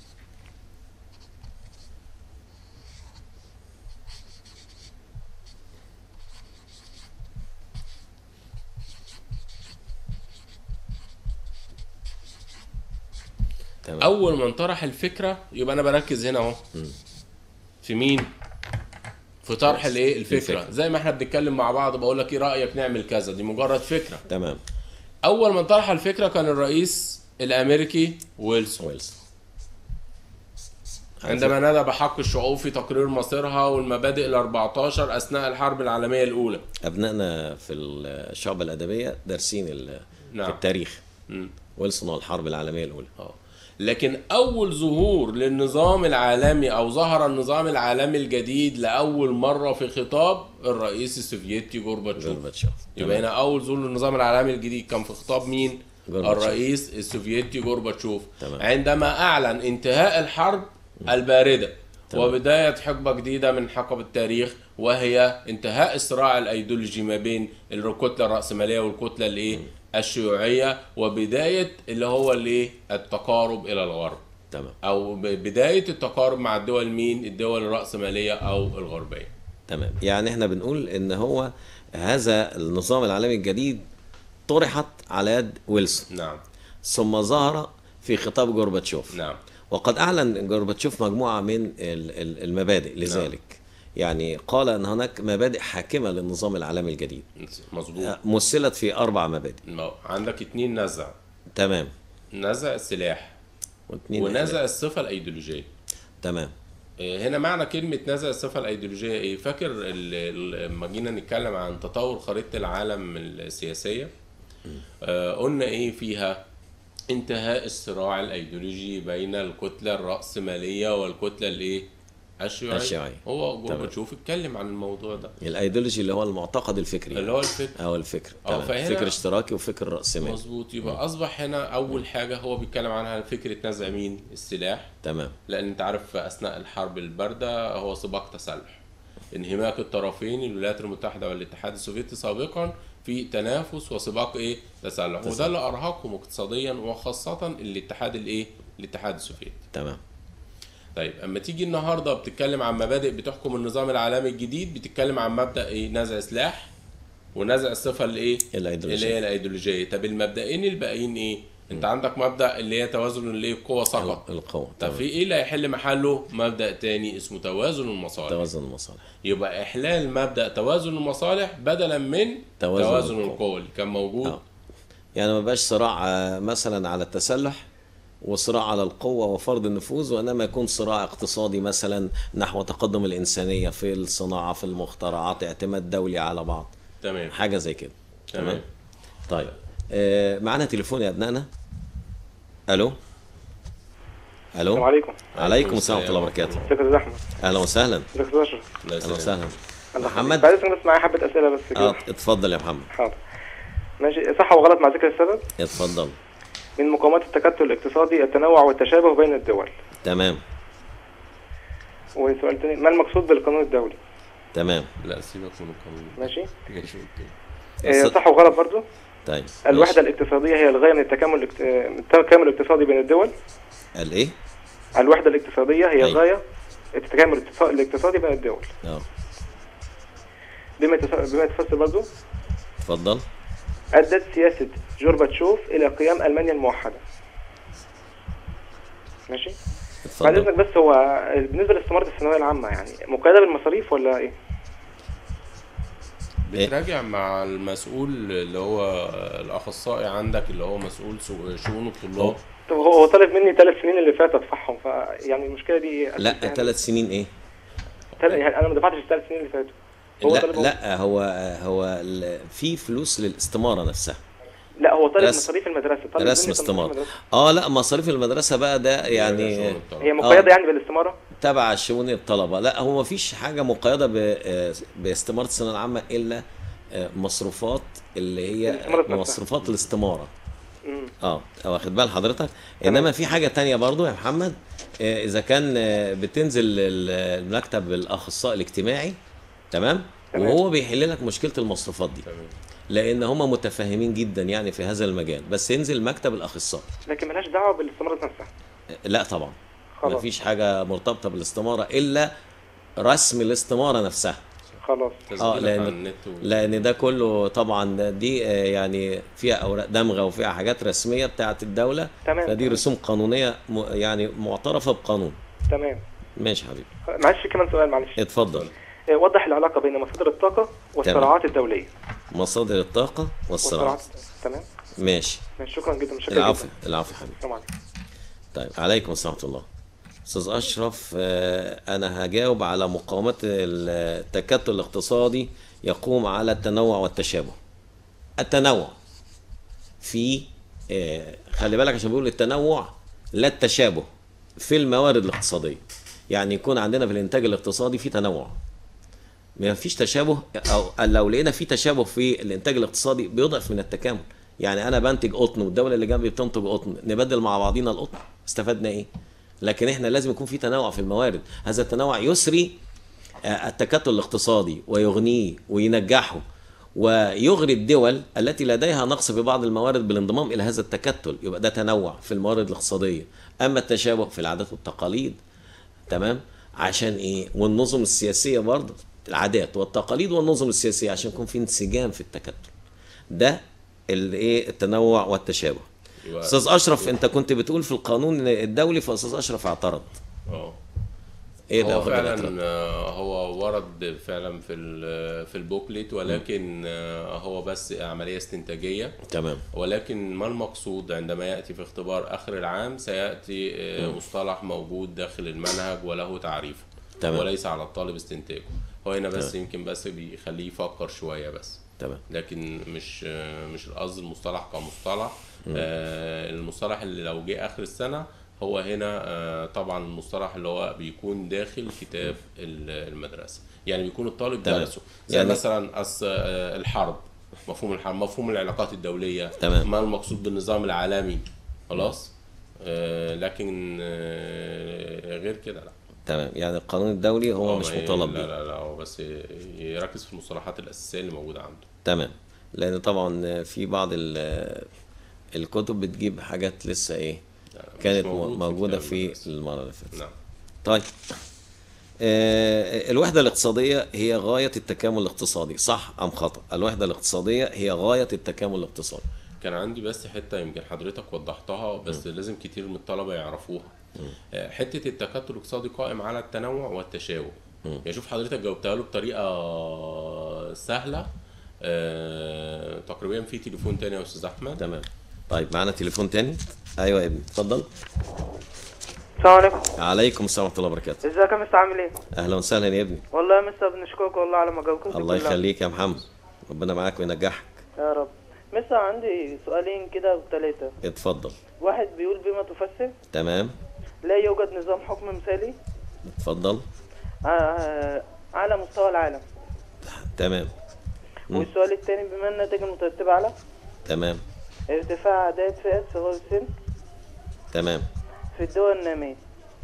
تمام اول من طرح الفكره يبقى انا بركز هنا اهو في مين في طرح الايه الفكره الفكرة. زي ما احنا بنتكلم مع بعض بقول لك ايه رايك نعمل كذا دي مجرد فكره تمام اول من طرح الفكره كان الرئيس الامريكي ويلسون ويلز عندما نادى بحق الشعوب في تقرير مصيرها والمبادئ ال 14 اثناء الحرب العالميه الاولى ابنائنا في الشعب الادبيه دارسين ال- نعم. في التاريخ مم. ويلسون والحرب العالميه الاولى اه لكن اول ظهور للنظام العالمي او ظهر النظام العالمي الجديد لاول مره في خطاب الرئيس السوفيتي جورباتشوف جورباتشوف يبقى هنا اول ظهور للنظام العالمي الجديد كان في خطاب مين جورباتشوف. الرئيس السوفيتي جورباتشوف تمام. عندما اعلن انتهاء الحرب البارده تمام. وبدايه حقبه جديده من حقب التاريخ وهي انتهاء الصراع الايديولوجي ما بين الكتله الراسماليه والكتله الايه الشيوعيه وبدايه اللي هو الايه التقارب الى الغرب تمام او ب- بدايه التقارب مع الدول مين الدول الراسماليه او الغربيه تمام يعني احنا بنقول ان هو هذا النظام العالمي الجديد طرحت على يد ويلسون نعم ثم ظهر في خطاب جورباتشوف نعم وقد اعلن جورباتشوف مجموعه من ال- ال- المبادئ لذلك يعني قال ان هناك مبادئ حاكمه للنظام العالمي الجديد مظبوط مثلت في اربع مبادئ ما- عندك اتنين نزع تمام نزع السلاح واثنين ونزع الصفه الايديولوجيه تمام إيه، هنا معنى كلمة نزع الصفة الأيديولوجية إيه؟ فاكر ال- ال- لما جينا نتكلم عن تطور خريطة العالم السياسية آه قلنا إيه فيها؟ انتهاء الصراع الأيديولوجي بين الكتلة الرأسمالية والكتلة الإيه؟ الشيوعية الشيوعية. هو جورباتشوف اتكلم عن الموضوع ده الايديولوجي اللي هو المعتقد الفكري اللي هو الفكر او الفكر اه، تمام فهنا- فكر اشتراكي وفكر راسمالي مظبوط يبقى أصبح هنا أول حاجة هو بيتكلم عنها فكرة نزع مين؟ السلاح تمام لان انت عارف في اثناء الحرب البارده هو سباق تسلح انهماك الطرفين الولايات المتحده والاتحاد السوفيتي سابقا في تنافس وسباق ايه تسلح وده اللي ارهقهم اقتصاديا وخاصه الاتحاد الايه الاتحاد السوفيتي تمام طيب اما تيجي النهارده بتتكلم عن مبادئ بتحكم النظام العالمي الجديد بتتكلم عن مبدا ايه نزع سلاح ونزع الصفه الايه الأيديولوجية. اللي هي الايديولوجيه طب المبدئين الباقيين ايه انت عندك مبدا اللي هي توازن الايه القوه فقط القوة طب تمام. في ايه اللي هيحل محله مبدا تاني اسمه توازن المصالح توازن المصالح يبقى احلال مبدا توازن المصالح بدلا من توازن توازن, القوى. القوى اللي كان موجود آه. يعني ما بقاش صراع آه، مثلا على التسلح وصراع على القوة وفرض النفوذ وإنما يكون صراع اقتصادي مثلا نحو تقدم الإنسانية في الصناعة في المخترعات اعتماد دولي على بعض تمام حاجة زي كده تمام طيب آه، معانا تليفون يا أبنائنا ألو ألو السلام عليكم عليكم السلام ورحمة الله وبركاته ازيك يا استاذ احمد أهلا وسهلا ازيك يا استاذ اشرف الله أهلا يسلمك. وسهلا الله محمد؟ يخليك. بعد اذنك بس معايا حبه اسئله بس كده اه اتفضل يا محمد حاضر ماشي صح وغلط مع ذكر السبب اتفضل من مقومات التكتل الاقتصادي التنوع والتشابه بين الدول تمام وسؤال تاني ما المقصود بالقانون الدولي تمام لا سيبك من القانون ماشي ماشي اوكي آه، أصل- صح وغلط برضو طيب الوحده الاقتصاديه هي الغايه من التكامل الاقت- آه، من التكامل الاقتصادي بين الدول قال ايه؟ الوحده الاقتصاديه هي أيوة. الغايه التكامل الاقتصا- الاقتصادي بين الدول اه بما يتس- بما يتفسر برضو اتفضل ادت سياسه جورباتشوف الى قيام المانيا الموحده ماشي بعد اتفضل اذنك بس هو بالنسبه لاستماره الثانويه العامه يعني مقيده بالمصاريف ولا ايه؟ إيه؟ بتراجع مع المسؤول اللي هو الاخصائي عندك اللي هو مسؤول سو- شؤون الطلاب طب هو هو طالب مني ثلاث سنين اللي فاتت ادفعهم فيعني المشكله دي لا يعني ثلاث سنين ايه؟ تل... يعني انا ما دفعتش الثلاث سنين اللي فاتوا هو لا طالب لا هو هو ال- في فلوس للاستماره نفسها لا هو طالب رسم- مصاريف المدرسه طالب مني رسم مصاريف استماره المدرسة. اه لا مصاريف المدرسه بقى ده يعني شؤون الطلاب. هي مقيده يعني بالاستماره؟ تبع شؤون الطلبه لا هو ما فيش حاجه مقيده ب- آه، باستماره الثانويه العامه الا آه، مصروفات اللي هي الاستمارة نفسها. مصروفات الاستماره مم. اه واخد بال حضرتك انما في حاجه تانية برضو يا محمد آه، اذا كان آه، بتنزل ال- المكتب الاخصائي الاجتماعي تمام تمام. وهو بيحل لك مشكله المصروفات دي تمام. لان هم متفاهمين جدا يعني في هذا المجال بس ينزل مكتب الاخصائي لكن ملهاش دعوه بالاستماره نفسها آه، لا طبعا خلاص مفيش حاجه مرتبطه بالاستماره الا رسم الاستماره نفسها خلاص تسجيلك اه على لان النت و... لان ده كله طبعا دي آه، يعني فيها اوراق دمغه وفيها حاجات رسميه بتاعه الدوله تمام. فدي رسوم قانونيه م- يعني معترفه بقانون تمام ماشي حبيبي معلش في كمان سؤال معلش اتفضل آه، وضح العلاقه بين مصادر الطاقه والصراعات الدوليه مصادر الطاقه والصراعات تمام ماشي ماشي شكرا جدا متشكر العفو جدا العفو حبيبي السلام عليكم طيب عليكم السلام ورحمه الله استاذ اشرف آه، انا هجاوب على مقاومات التكتل الاقتصادي يقوم على التنوع والتشابه التنوع في آه، خلي بالك عشان بيقول التنوع لا التشابه في الموارد الاقتصاديه يعني يكون عندنا في الانتاج الاقتصادي في تنوع ما فيش تشابه او لو لقينا في تشابه في الانتاج الاقتصادي بيضعف من التكامل يعني انا بنتج قطن والدوله اللي جنبي بتنتج قطن نبدل مع بعضينا القطن استفدنا ايه لكن احنا لازم يكون في تنوع في الموارد هذا التنوع يسري آه، التكتل الاقتصادي ويغنيه وينجحه ويغري الدول التي لديها نقص في بعض الموارد بالانضمام الى هذا التكتل يبقى ده تنوع في الموارد الاقتصاديه اما التشابه في العادات والتقاليد تمام عشان ايه والنظم السياسيه برضه العادات والتقاليد والنظم السياسيه عشان يكون في انسجام في التكتل ده الايه التنوع والتشابه يبقى- استاذ اشرف انت كنت بتقول في القانون الدولي فاستاذ اشرف اعترض اه ايه ده هو واخد الاعتراض؟ فعلا آه، هو ورد فعلا في ال- في البوكليت ولكن آه، هو بس عمليه استنتاجيه تمام ولكن ما المقصود عندما ياتي في اختبار اخر العام سياتي آه، مصطلح موجود داخل المنهج وله تعريفه تمام. وليس على الطالب استنتاجه هو هنا بس يمكن بس بيخليه يفكر شويه بس تمام لكن مش آه، مش القصد المصطلح كمصطلح آه، المصطلح اللي لو جه اخر السنه هو هنا آه، طبعا المصطلح اللي هو بيكون داخل كتاب ال- المدرسه يعني بيكون الطالب تمام. درسه زي يعني- مثلا أص- آه، الحرب مفهوم الحرب مفهوم العلاقات الدوليه تمام. ما المقصود بالنظام العالمي خلاص آه، لكن آه، غير كده لا تمام يعني القانون الدولي هو هو مش ما ي- مطالب لا بيه لا لا هو بس يركز في المصطلحات الاساسيه اللي موجوده عنده تمام لان طبعا في بعض ال- الكتب بتجيب حاجات لسه ايه لا، مش كانت موجود موجوده كتاب في المدرسة. المره اللي فاتت نعم طيب آه، الوحدة الاقتصادية هي غاية التكامل الاقتصادي صح أم خطأ الوحدة الاقتصادية هي غاية التكامل الاقتصادي كان عندي بس حته يمكن حضرتك وضحتها بس لازم كتير من الطلبه يعرفوها آه، حته التكتل الاقتصادي قائم على التنوع والتشابه يعني شوف حضرتك جاوبتها له بطريقه سهله آه، تقريبا في تليفون تاني يا استاذ احمد تمام طيب معانا تليفون تاني أيوة يا ابني اتفضل السلام عليكم عليكم السلام ورحمة الله وبركاته ازيك يا مستر عامل ايه أهلا وسهلا يا ابني والله يا مستر بنشكرك والله على مجهودكم الله يخليك يا محمد ربنا معاك وينجحك يا رب مستر عندي سؤالين كده وثلاثة اتفضل واحد بيقول بما تفسر تمام لا يوجد نظام حكم مثالي اتفضل آه، على مستوى العالم تمام مم. والسؤال الثاني بما النتائج المترتبة على تمام ارتفاع عدد فئات صغار السن تمام في الدول النامية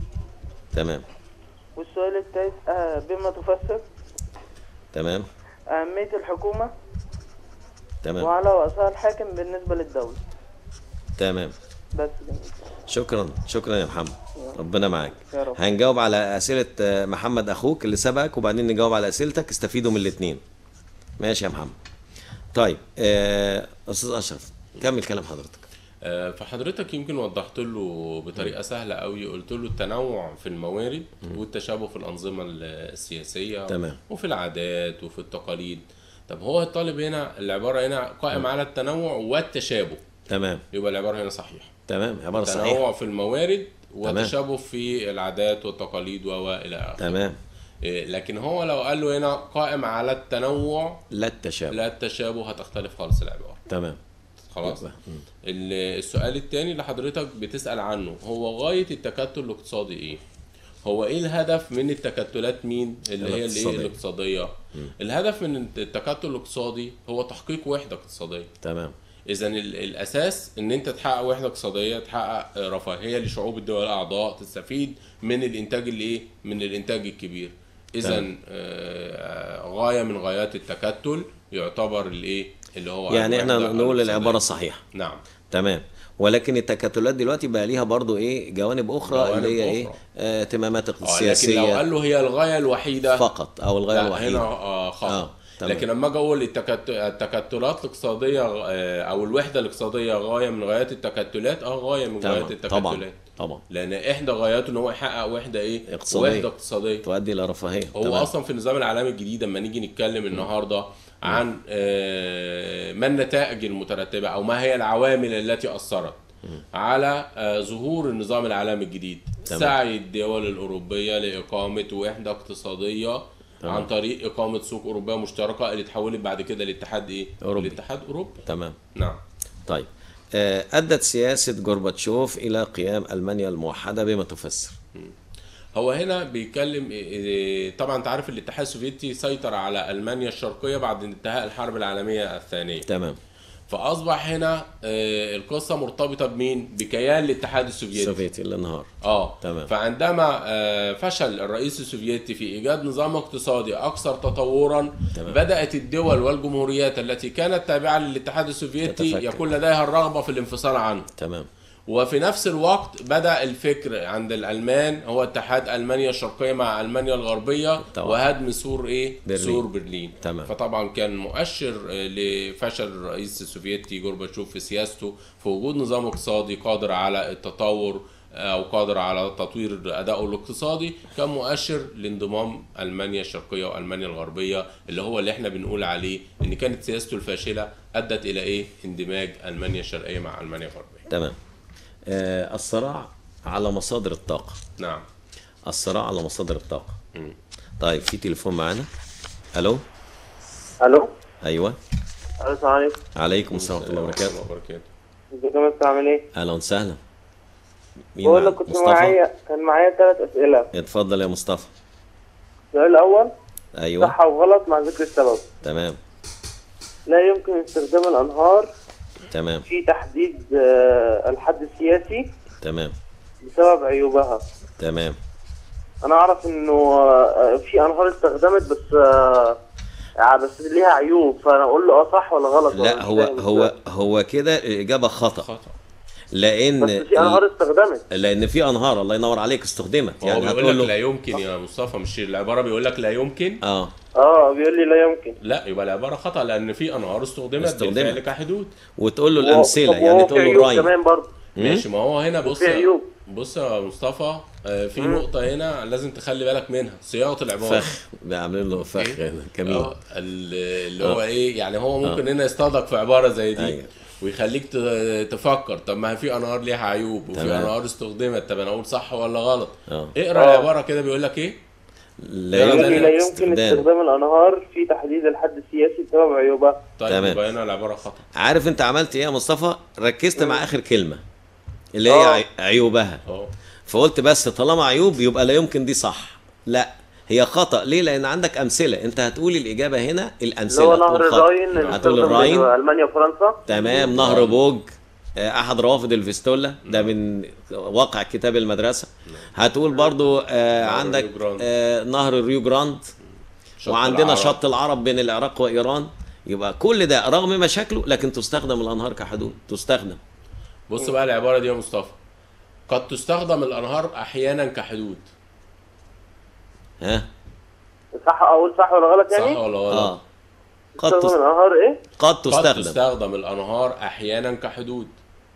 تمام والسؤال الثالث آه، بما تفسر تمام أهمية الحكومة تمام وعلى رأسها الحاكم بالنسبة للدولة تمام بس كده. شكرا شكرا يا محمد ربنا معاك يا رب. هنجاوب على اسئله آه، محمد اخوك اللي سبقك وبعدين نجاوب على اسئلتك استفيدوا من الاثنين ماشي يا محمد طيب آه، استاذ اشرف كمل كلام حضرتك آه، فحضرتك يمكن وضحت له بطريقه سهله قوي قلت له التنوع في الموارد والتشابه في الانظمه السياسيه تمام. وفي العادات وفي التقاليد طب هو الطالب هنا العباره هنا قائم على التنوع والتشابه تمام يبقى العباره هنا صحيحه تمام عباره تنوع صحيحه في الموارد وتشابه في العادات والتقاليد و الى اخره تمام إيه، لكن هو لو قال له هنا قائم على التنوع لا التشابه لا التشابه هتختلف خالص العباره تمام خلاص مم. ال- السؤال التاني اللي حضرتك بتسأل عنه هو غاية التكتل الاقتصادي ايه؟ هو ايه الهدف من التكتلات مين اللي هي الايه الاقتصادية. الاقتصادية؟ الهدف من التكتل الاقتصادي هو تحقيق وحدة اقتصادية تمام اذا ال- الاساس ان انت تحقق وحده اقتصاديه تحقق رفاهيه لشعوب الدول الاعضاء تستفيد من الانتاج الايه من الانتاج الكبير اذا تمام. آه، غايه من غايات التكتل يعتبر الايه اللي هو يعني احنا الوحدة نقول الاقتصادية. العباره صحيحه نعم تمام ولكن التكتلات دلوقتي بقى ليها برضو ايه جوانب اخرى جوانب اللي هي ايه أخرى. آه، اهتمامات آه، لكن لو السياسيه قال له هي الغايه الوحيده فقط او الغايه لا هنا الوحيده آه خطأ آه، تمام. لكن لما اجي اقول التكت... التكتلات الاقتصاديه آه، او الوحده الاقتصاديه غايه من غايات التكتلات اه غايه من غايات تمام التكتلات طبعا طبعا لان احدى غاياته ان هو يحقق وحده ايه اقتصادية. وحده اقتصاديه تؤدي الى رفاهيه هو تمام. اصلا في النظام العالمي الجديد لما نيجي نتكلم النهارده عن آه، ما النتائج المترتبه او ما هي العوامل التي اثرت على آه، ظهور النظام العالمي الجديد تمام. سعي الدول الاوروبيه لاقامه وحده اقتصاديه تمام. عن طريق اقامه سوق اوروبيه مشتركه اللي اتحولت بعد كده لاتحاد ايه أوروبي. الاتحاد اوروبي تمام نعم طيب آه، ادت سياسه جورباتشوف الى قيام المانيا الموحده بما تفسر هو هنا بيتكلم إيه- إيه- طبعا انت عارف الاتحاد السوفيتي سيطر على المانيا الشرقيه بعد انتهاء الحرب العالميه الثانيه تمام فاصبح هنا آه، القصه مرتبطه بمين بكيان الاتحاد السوفيتي السوفيتي للنهار اه تمام. فعندما آه، فشل الرئيس السوفيتي في ايجاد نظام اقتصادي اكثر تطورا تمام. بدات الدول والجمهوريات التي كانت تابعه للاتحاد السوفيتي تتفكك. يكون لديها الرغبه في الانفصال عنه تمام وفي نفس الوقت بدا الفكر عند الالمان هو اتحاد المانيا الشرقيه مع المانيا الغربيه طبعا. وهدم سور ايه برلين. سور برلين تمام. فطبعا كان مؤشر آه، لفشل الرئيس السوفيتي جورباتشوف في سياسته في وجود نظام اقتصادي قادر على التطور او قادر على تطوير ادائه الاقتصادي كان مؤشر لانضمام المانيا الشرقيه والمانيا الغربيه اللي هو اللي احنا بنقول عليه ان كانت سياسته الفاشله ادت الى ايه اندماج المانيا الشرقيه مع المانيا الغربيه تمام آه، الصراع على مصادر الطاقه نعم الصراع على مصادر الطاقه مم. طيب في تليفون معانا الو الو ايوه السلام عليكم عليكم السلام ورحمه الله وبركاته وبركاته ازيك يا مستر عامل ايه؟ اهلا وسهلا مين بقول معانا؟ لك كنت مصطفى؟ معايا كان معايا ثلاث اسئله اتفضل يا مصطفى السؤال الاول ايوه صح وغلط مع ذكر السبب تمام لا يمكن استخدام الانهار تمام في تحديد آه، الحد السياسي تمام بسبب عيوبها تمام انا اعرف انه آه، في انهار استخدمت بس آه، آه، بس ليها عيوب فانا اقول له اه صح ولا غلط ولا لا مش هو فاهم هو إزاي. هو كده الاجابه خطا خطأ لان بس في انهار استخدمت لان في انهار الله ينور عليك استخدمت هو يعني بيقول هتقول لك له لا يمكن يا مصطفى مش العباره بيقول لك لا يمكن اه اه بيقول لي لا يمكن لا يبقى العباره خطا لان في انهار استخدمت استخدمت. بالفعل كحدود وتقول له و- الامثله طب يعني وهو تقول في له عيوب الراين كمان برضه ماشي ما هو هنا بص وفي عيوب. بص يا مصطفى آه، في نقطه هنا لازم تخلي بالك منها صياغه العباره فخ بيعملوا له فخ إيه؟ هنا كمين اه ال- اللي هو ايه يعني هو ممكن هنا يصطادك في عباره زي دي أيوة. ويخليك ت- تفكر طب ما هي في انهار ليها عيوب وفي تمام. انهار استخدمت طب انا اقول صح ولا غلط اه اقرا آه. العباره كده بيقول لك ايه لا يلا بيقول لي لا يمكن يمكن استخدام استخدام الانهار في تحديد الحد السياسي بسبب عيوبها طيب تمام. يبقى هنا العباره خطا عارف انت عملت ايه يا مصطفى ركزت مع اخر كلمه اللي هي آه. عي- عيوبها اه فقلت بس طالما عيوب يبقى لا يمكن دي صح لا هي خطا ليه لان عندك امثله انت هتقول الاجابه هنا اللي الامثله هو هتقول نهر خطأ. الراين اللي هتقول استخدم الراين بين المانيا وفرنسا تمام نهر بوج آه، احد روافد الفيستولا ده من واقع كتاب المدرسه هتقول برضو آه نهر عندك الريو جراند. آه نهر الريو جراند شط وعندنا العرب. شط العرب بين العراق وايران يبقى كل ده رغم مشاكله لكن تستخدم الانهار كحدود تستخدم بص بقى العباره دي يا مصطفى قد تستخدم الانهار احيانا كحدود ها صح اقول صح ولا غلط صح يعني؟ ولا غلط اه قد تستخدم تست... الانهار ايه؟ قد قد تستخدم تستخدم الانهار احيانا كحدود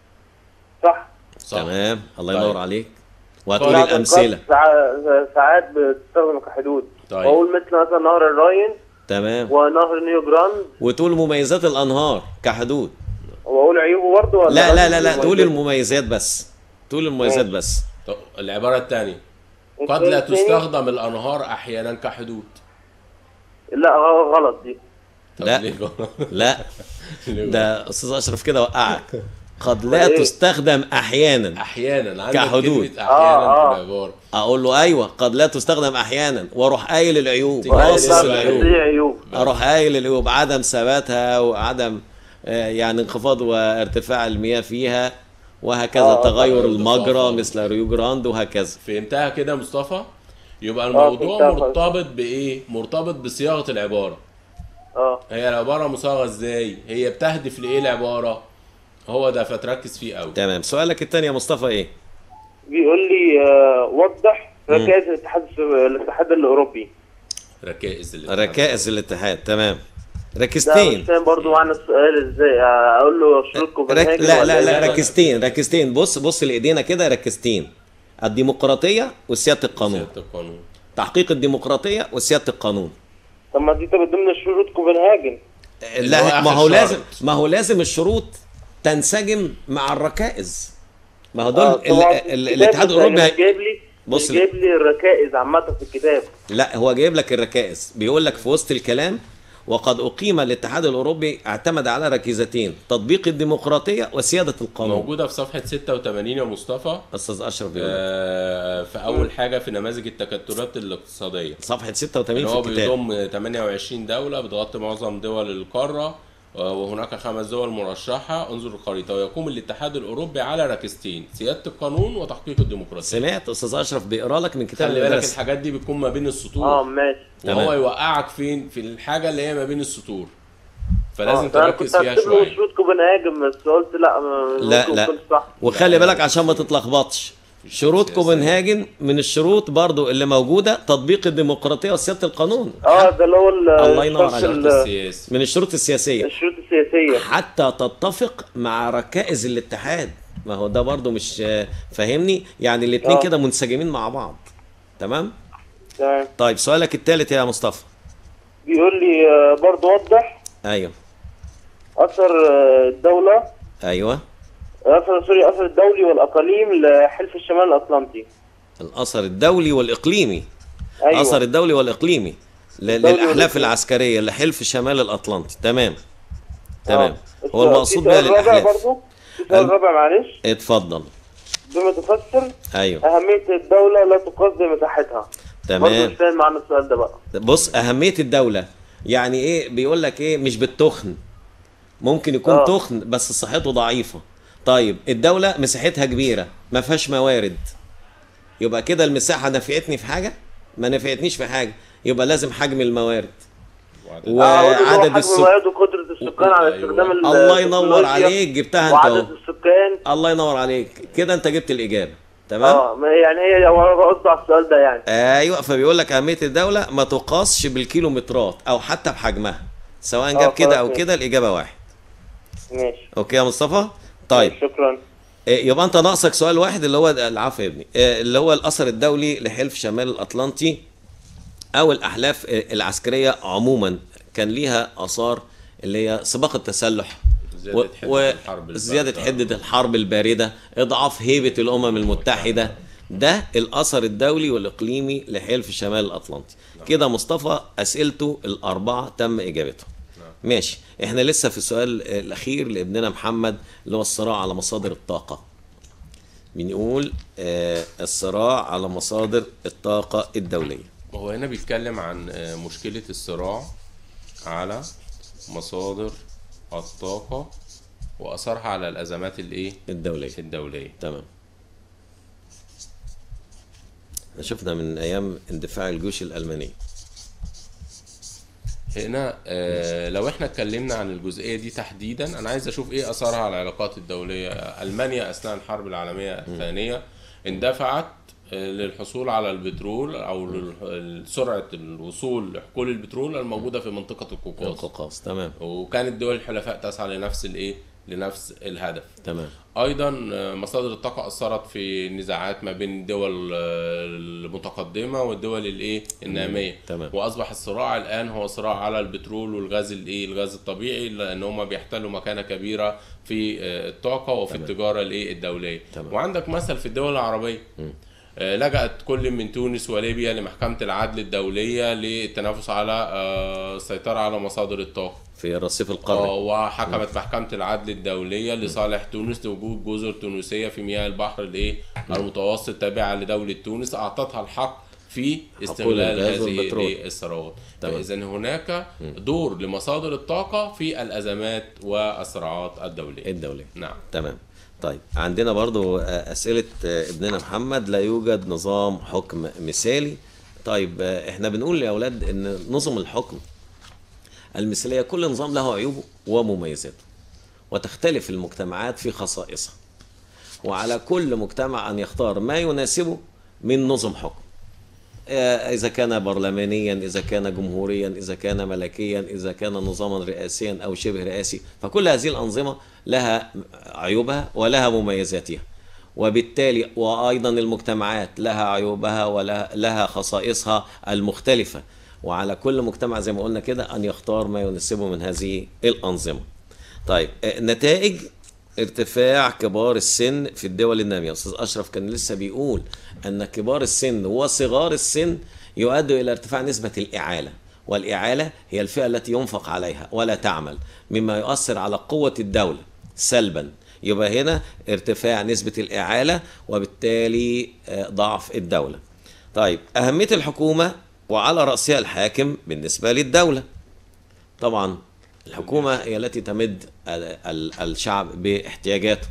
صح صح تمام الله طيب. ينور عليك وهتقول لا، الامثله قد ساعات ساعات بتستخدم كحدود طيب. واقول مثل مثلا نهر الراين تمام ونهر نيو جراند وتقول مميزات الانهار كحدود واقول عيوبه برضه ولا لا لا لا لا مميزات؟ تقول المميزات بس تقول المميزات ماشي. بس طب العباره الثانيه قد السؤال لا التاني؟ تستخدم الانهار احيانا كحدود لا غلط دي طب لا. ليه غلط؟ لا ليه غلط؟ ده استاذ اشرف كده وقعك قد لا إيه؟ تستخدم احيانا احيانا عندك كحدود. كلمة احيانا آه، آه. في العباره اقول له ايوه قد لا تستخدم احيانا واروح قايل العيوب تيجي باصص قايل لا، العيوب. العيوب دي عيوب اروح قايل العيوب عدم ثباتها وعدم آه، يعني انخفاض وارتفاع المياه فيها وهكذا آه، تغير تغير المجرى الضفافة. مثل ريو جراند وهكذا فهمتها كده يا مصطفى يبقى الموضوع فهمتها. مرتبط بايه مرتبط بصياغه العباره اه هي العباره مصاغه ازاي هي بتهدف لايه العباره هو ده فتركز فيه قوي تمام سؤالك الثاني يا مصطفى ايه بيقول لي آه، وضح ركائز الاتحاد الاتحاد الاوروبي ركائز اللي ركائز الاتحاد تمام ده ركزتين مش فاهم برضه معنى السؤال ازاي آه، اقول له شروط رك... كوبنهاجن لا ولا لا إيه؟ لا ركزتين ركزتين بص بص لايدينا كده ركزتين الديمقراطيه وسياده القانون سيادة القانون تحقيق الديمقراطيه وسياده القانون طب ما دي تبقى ضمن شروط كوبنهاجن هو لا آخر ما هو شرط. لازم ما هو لازم الشروط تنسجم مع الركائز ما هو دول آه، ال- طبعاً ال- الكتاب الاتحاد مش الاوروبي هي- جايب لي بص بص جايب لي الركائز عامه في الكتاب لا هو جايب لك الركائز بيقول لك في وسط الكلام وقد اقيم الاتحاد الاوروبي اعتمد على ركيزتين تطبيق الديمقراطيه وسياده القانون موجوده في صفحه 86 يا مصطفى استاذ اشرف بيقول لك. آه، في اول حاجه في نماذج التكتلات الاقتصاديه صفحه 86 اللي في هو الكتاب بيضم 28 دولة بتغطي معظم دول القارة آه، وهناك خمس دول مرشحة انظر الخريطة ويقوم الاتحاد الأوروبي على ركيزتين سيادة القانون وتحقيق الديمقراطية سمعت استاذ اشرف بيقرا لك من كتاب خلي بالك المدرسه الحاجات دي بتكون ما بين السطور اه ماشي وهو تمام. يوقعك فين في الحاجة اللي هي ما بين السطور فلازم آه، فأنا تركز كنت فيها هكتب له شوية شروط كوبنهاجن بس قلت لا ما- لا ممكن لا يكون صح وخلي بالك عشان ما تتلخبطش شروط سياسية. كوبنهاجن من الشروط برضو اللي موجوده تطبيق الديمقراطيه وسياده القانون اه ده اللي هو ال- الله ينور الشرط عليك. ال- السياسي من الشروط السياسيه الشروط السياسيه حتى تتفق مع ركائز الاتحاد ما هو ده برضو مش فاهمني يعني الاتنين آه. كده منسجمين مع بعض تمام تمام طيب سؤالك الثالث يا مصطفى بيقول لي آه، برضه وضح ايوه اثر آه، الدوله ايوه اثر سوري اثر الدولي والاقاليم لحلف الشمال الاطلنطي الاثر الدولي والاقليمي ايوه الاثر الدولي والاقليمي ل- الدولي للاحلاف والإقليمي. العسكريه لحلف شمال الاطلنطي تمام تمام آه. هو المقصود في بها سؤال رابع للاحلاف برضه في سؤال الم- رابع معلش اتفضل بما تفسر ايوه اهميه الدوله لا تقاس بمساحتها برضه تمام مش فاهم معنى السؤال ده بقى بص اهميه الدوله يعني ايه بيقول لك ايه مش بالتخن ممكن يكون آه. تخن بس صحته ضعيفه طيب الدوله مساحتها كبيره ما فيهاش موارد يبقى كده المساحه نفعتني في حاجه ما نفعتنيش في حاجه يبقى لازم حجم الموارد آه، أقول له وعدد حجم السكان الموارد وقدره السكان على أيوة. استخدام ال- الله ينور التكنولوجيا عليك جبتها انت وعدد اهو السكان الله ينور عليك كده انت جبت الاجابه تمام اه ما يعني هي هو انا برد على السؤال ده يعني ايوه فبيقول لك اهميه الدوله ما تقاسش بالكيلومترات او حتى بحجمها سواء آه، جاب كده خلاص او ماشي. كده الاجابه واحد ماشي اوكي يا مصطفى طيب شكرا إيه، يبقى انت ناقصك سؤال واحد اللي هو العفو يا ابني إيه، اللي هو الاثر الدولي لحلف شمال الاطلنطي او الاحلاف إيه، العسكريه عموما كان ليها اثار اللي هي سباق التسلح زيادة و- حدة و- الحرب زياده الباردة. حده الحرب البارده اضعاف هيبه الامم المتحده ده الاثر الدولي والاقليمي لحلف شمال الاطلنطي كده مصطفى اسئلته الاربعه تم اجابتهم ماشي احنا لسه في السؤال الاخير لابننا محمد اللي هو الصراع على مصادر الطاقه بنقول آه الصراع على مصادر الطاقه الدوليه هو هنا بيتكلم عن آه، مشكلة الصراع على مصادر الطاقة وأثرها على الأزمات الإيه؟ الدوليه الدولية تمام احنا شفنا من ايام اندفاع الجيوش الالمانيه هنا آه لو احنا اتكلمنا عن الجزئية دي تحديدا أنا عايز أشوف إيه أثرها على العلاقات الدولية ألمانيا أثناء الحرب العالمية الثانية اندفعت آه، للحصول على البترول أو لل- سرعة الوصول لحقول البترول الموجودة في منطقة القوقاز القوقاز تمام وكانت دول الحلفاء تسعى لنفس الايه لنفس الهدف تمام ايضا آه، مصادر الطاقه اثرت في نزاعات ما بين الدول آه، المتقدمه والدول الايه الناميه تمام. واصبح الصراع الان هو صراع على البترول والغاز الايه الغاز الطبيعي لان هم بيحتلوا مكانه كبيره في آه، الطاقه وفي تمام. التجاره الايه الدوليه تمام. وعندك مثل في الدول العربيه آه، لجأت كل من تونس وليبيا لمحكمة العدل الدولية للتنافس على آه، السيطرة على مصادر الطاقة في الرصيف آه، القاري وحكمت محكمة العدل الدولية لصالح تونس لوجود جزر تونسية في مياه البحر الايه المتوسط تابعة لدولة تونس أعطتها الحق في استغلال الغاز هذه والبترول. الإيه؟ الثروات تمام. فإذا هناك دور لمصادر الطاقة في الأزمات والصراعات الدولية الدوليه نعم تمام طيب عندنا برضو آه، أسئلة آه، ابننا محمد لا يوجد نظام حكم مثالي طيب آه، احنا بنقول يا أولاد إن نظم الحكم المثالية كل نظام له عيوبه ومميزاته وتختلف المجتمعات في خصائصها وعلى كل مجتمع أن يختار ما يناسبه من نظم حكم آه، إذا كان برلمانيا إذا كان جمهوريا إذا كان ملكيا إذا كان نظاما رئاسيا أو شبه رئاسي فكل هذه الأنظمة لها عيوبها ولها مميزاتها وبالتالي وأيضا المجتمعات لها عيوبها ولها لها خصائصها المختلفة وعلى كل مجتمع زي ما قلنا كده أن يختار ما يناسبه من هذه الأنظمة طيب آه، نتائج ارتفاع كبار السن في الدول النامية أستاذ أشرف كان لسه بيقول أن كبار السن وصغار السن يؤدوا إلى ارتفاع نسبة الإعالة والإعالة هي الفئة التي ينفق عليها ولا تعمل مما يؤثر على قوة الدولة سلبا يبقى هنا ارتفاع نسبة الإعالة وبالتالي آه، ضعف الدولة طيب أهمية الحكومة وعلى رأسها الحاكم بالنسبة للدولة طبعا الحكومة هي التي تمد ال- ال- الشعب باحتياجاته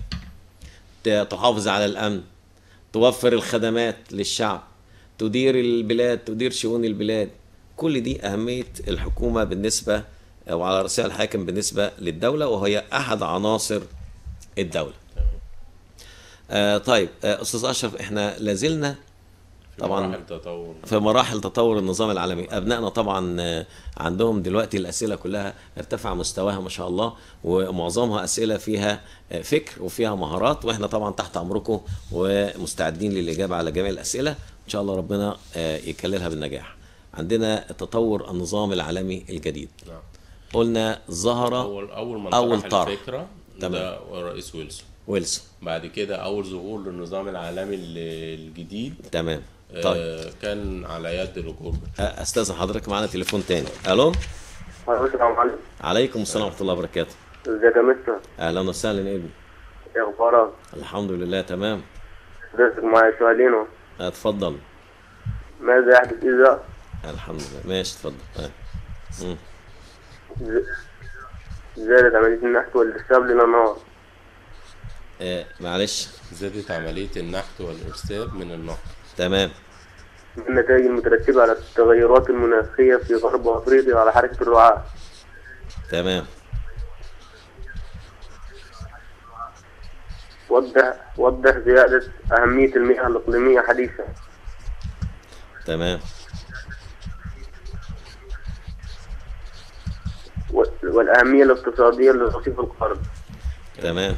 ت- تحافظ على الأمن توفر الخدمات للشعب تدير البلاد تدير شؤون البلاد كل دي أهمية الحكومة بالنسبة وعلى رأسها الحاكم بالنسبة للدولة وهي أحد عناصر الدولة آه طيب آه أستاذ أشرف إحنا لازلنا في طبعاً. مراحل تطور في مراحل تطور النظام العالمي ابنائنا طبعا آه، عندهم دلوقتي الاسئله كلها ارتفع مستواها ما شاء الله ومعظمها اسئله فيها آه، فكر وفيها مهارات واحنا طبعا تحت امركم ومستعدين للاجابه على جميع الاسئله ان شاء الله ربنا آه، يكللها بالنجاح عندنا تطور النظام العالمي الجديد نعم. قلنا ظهر اول اول ما أول طرح طرح. الفكره تمام. ده رئيس ويلسون ويلسون بعد كده اول ظهور للنظام العالمي ال- الجديد تمام طيب آه، كان على يد الجورج آه، استاذن حضرتك معانا تليفون تاني الو السلام عليكم عليكم السلام ورحمه الله وبركاته ازيك يا مستر اهلا وسهلا يا ابني ايه اخبارك الحمد لله تمام درسك معايا سؤالين اهو. اتفضل ماذا يحدث اذا الحمد لله ماشي اتفضل آه. مم. ز- زادت عملية النحت والإرسال إلى النار آه. معلش زادت عمليه النحت والارسال من النهر تمام من النتائج المترتبة على التغيرات المناخية في غرب أفريقيا على حركة الرعاة تمام وضح وضح زيادة أهمية المياه الإقليمية حديثا تمام و- والأهمية الاقتصادية لرصيف القرن تمام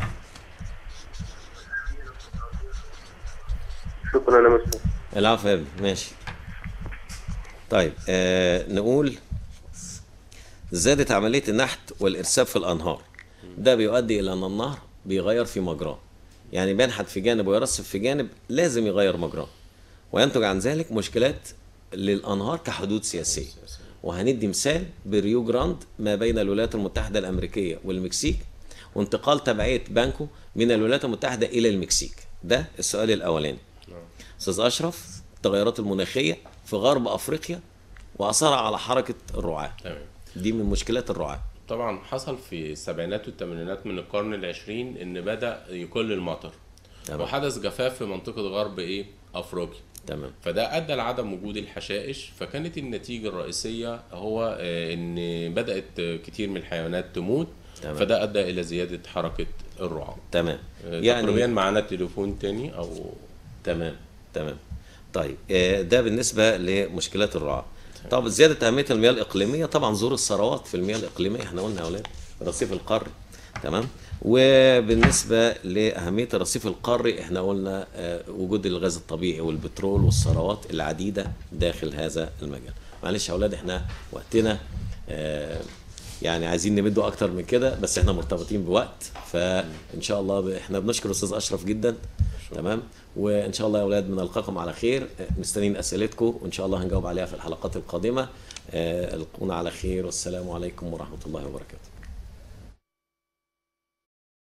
شكرا يا مستر العفو يا ابني ماشي طيب آه نقول زادت عملية النحت والإرساب في الأنهار ده بيؤدي إلى أن النهر بيغير في مجراه يعني بينحت في جانب ويرسب في جانب لازم يغير مجراه وينتج عن ذلك مشكلات للأنهار كحدود سياسية وهندي مثال بريو جراند ما بين الولايات المتحدة الأمريكية والمكسيك وانتقال تبعية بانكو من الولايات المتحدة إلى المكسيك ده السؤال الأولاني استاذ اشرف التغيرات المناخيه في غرب افريقيا واثرها على حركه الرعاه تمام دي من مشكلات الرعاه طبعا حصل في السبعينات والثمانينات من القرن العشرين ان بدا يقل المطر تمام. وحدث جفاف في منطقه غرب ايه افريقيا تمام فده ادى لعدم وجود الحشائش فكانت النتيجه الرئيسيه هو آه، ان بدات آه، كتير من الحيوانات تموت تمام. فده ادى الى زياده حركه الرعاه تمام يعني تقريبا معانا تليفون تاني او تمام تمام طيب آه، ده بالنسبه لمشكلات الرعاه طب زياده اهميه المياه الاقليميه طبعا ظهور الثروات في المياه الاقليميه احنا قلنا يا اولاد الرصيف القاري تمام وبالنسبه لاهميه الرصيف القاري احنا قلنا آه، وجود الغاز الطبيعي والبترول والثروات العديده داخل هذا المجال معلش يا اولاد احنا وقتنا آه، يعني عايزين نمده اكتر من كده بس احنا مرتبطين بوقت فان شاء الله ب- احنا بنشكر الاستاذ اشرف جدا تمام وان شاء الله يا اولاد بنلقاكم على خير آه، مستنيين اسئلتكم وان شاء الله هنجاوب عليها في الحلقات القادمه آه، القونا على خير والسلام عليكم ورحمه الله وبركاته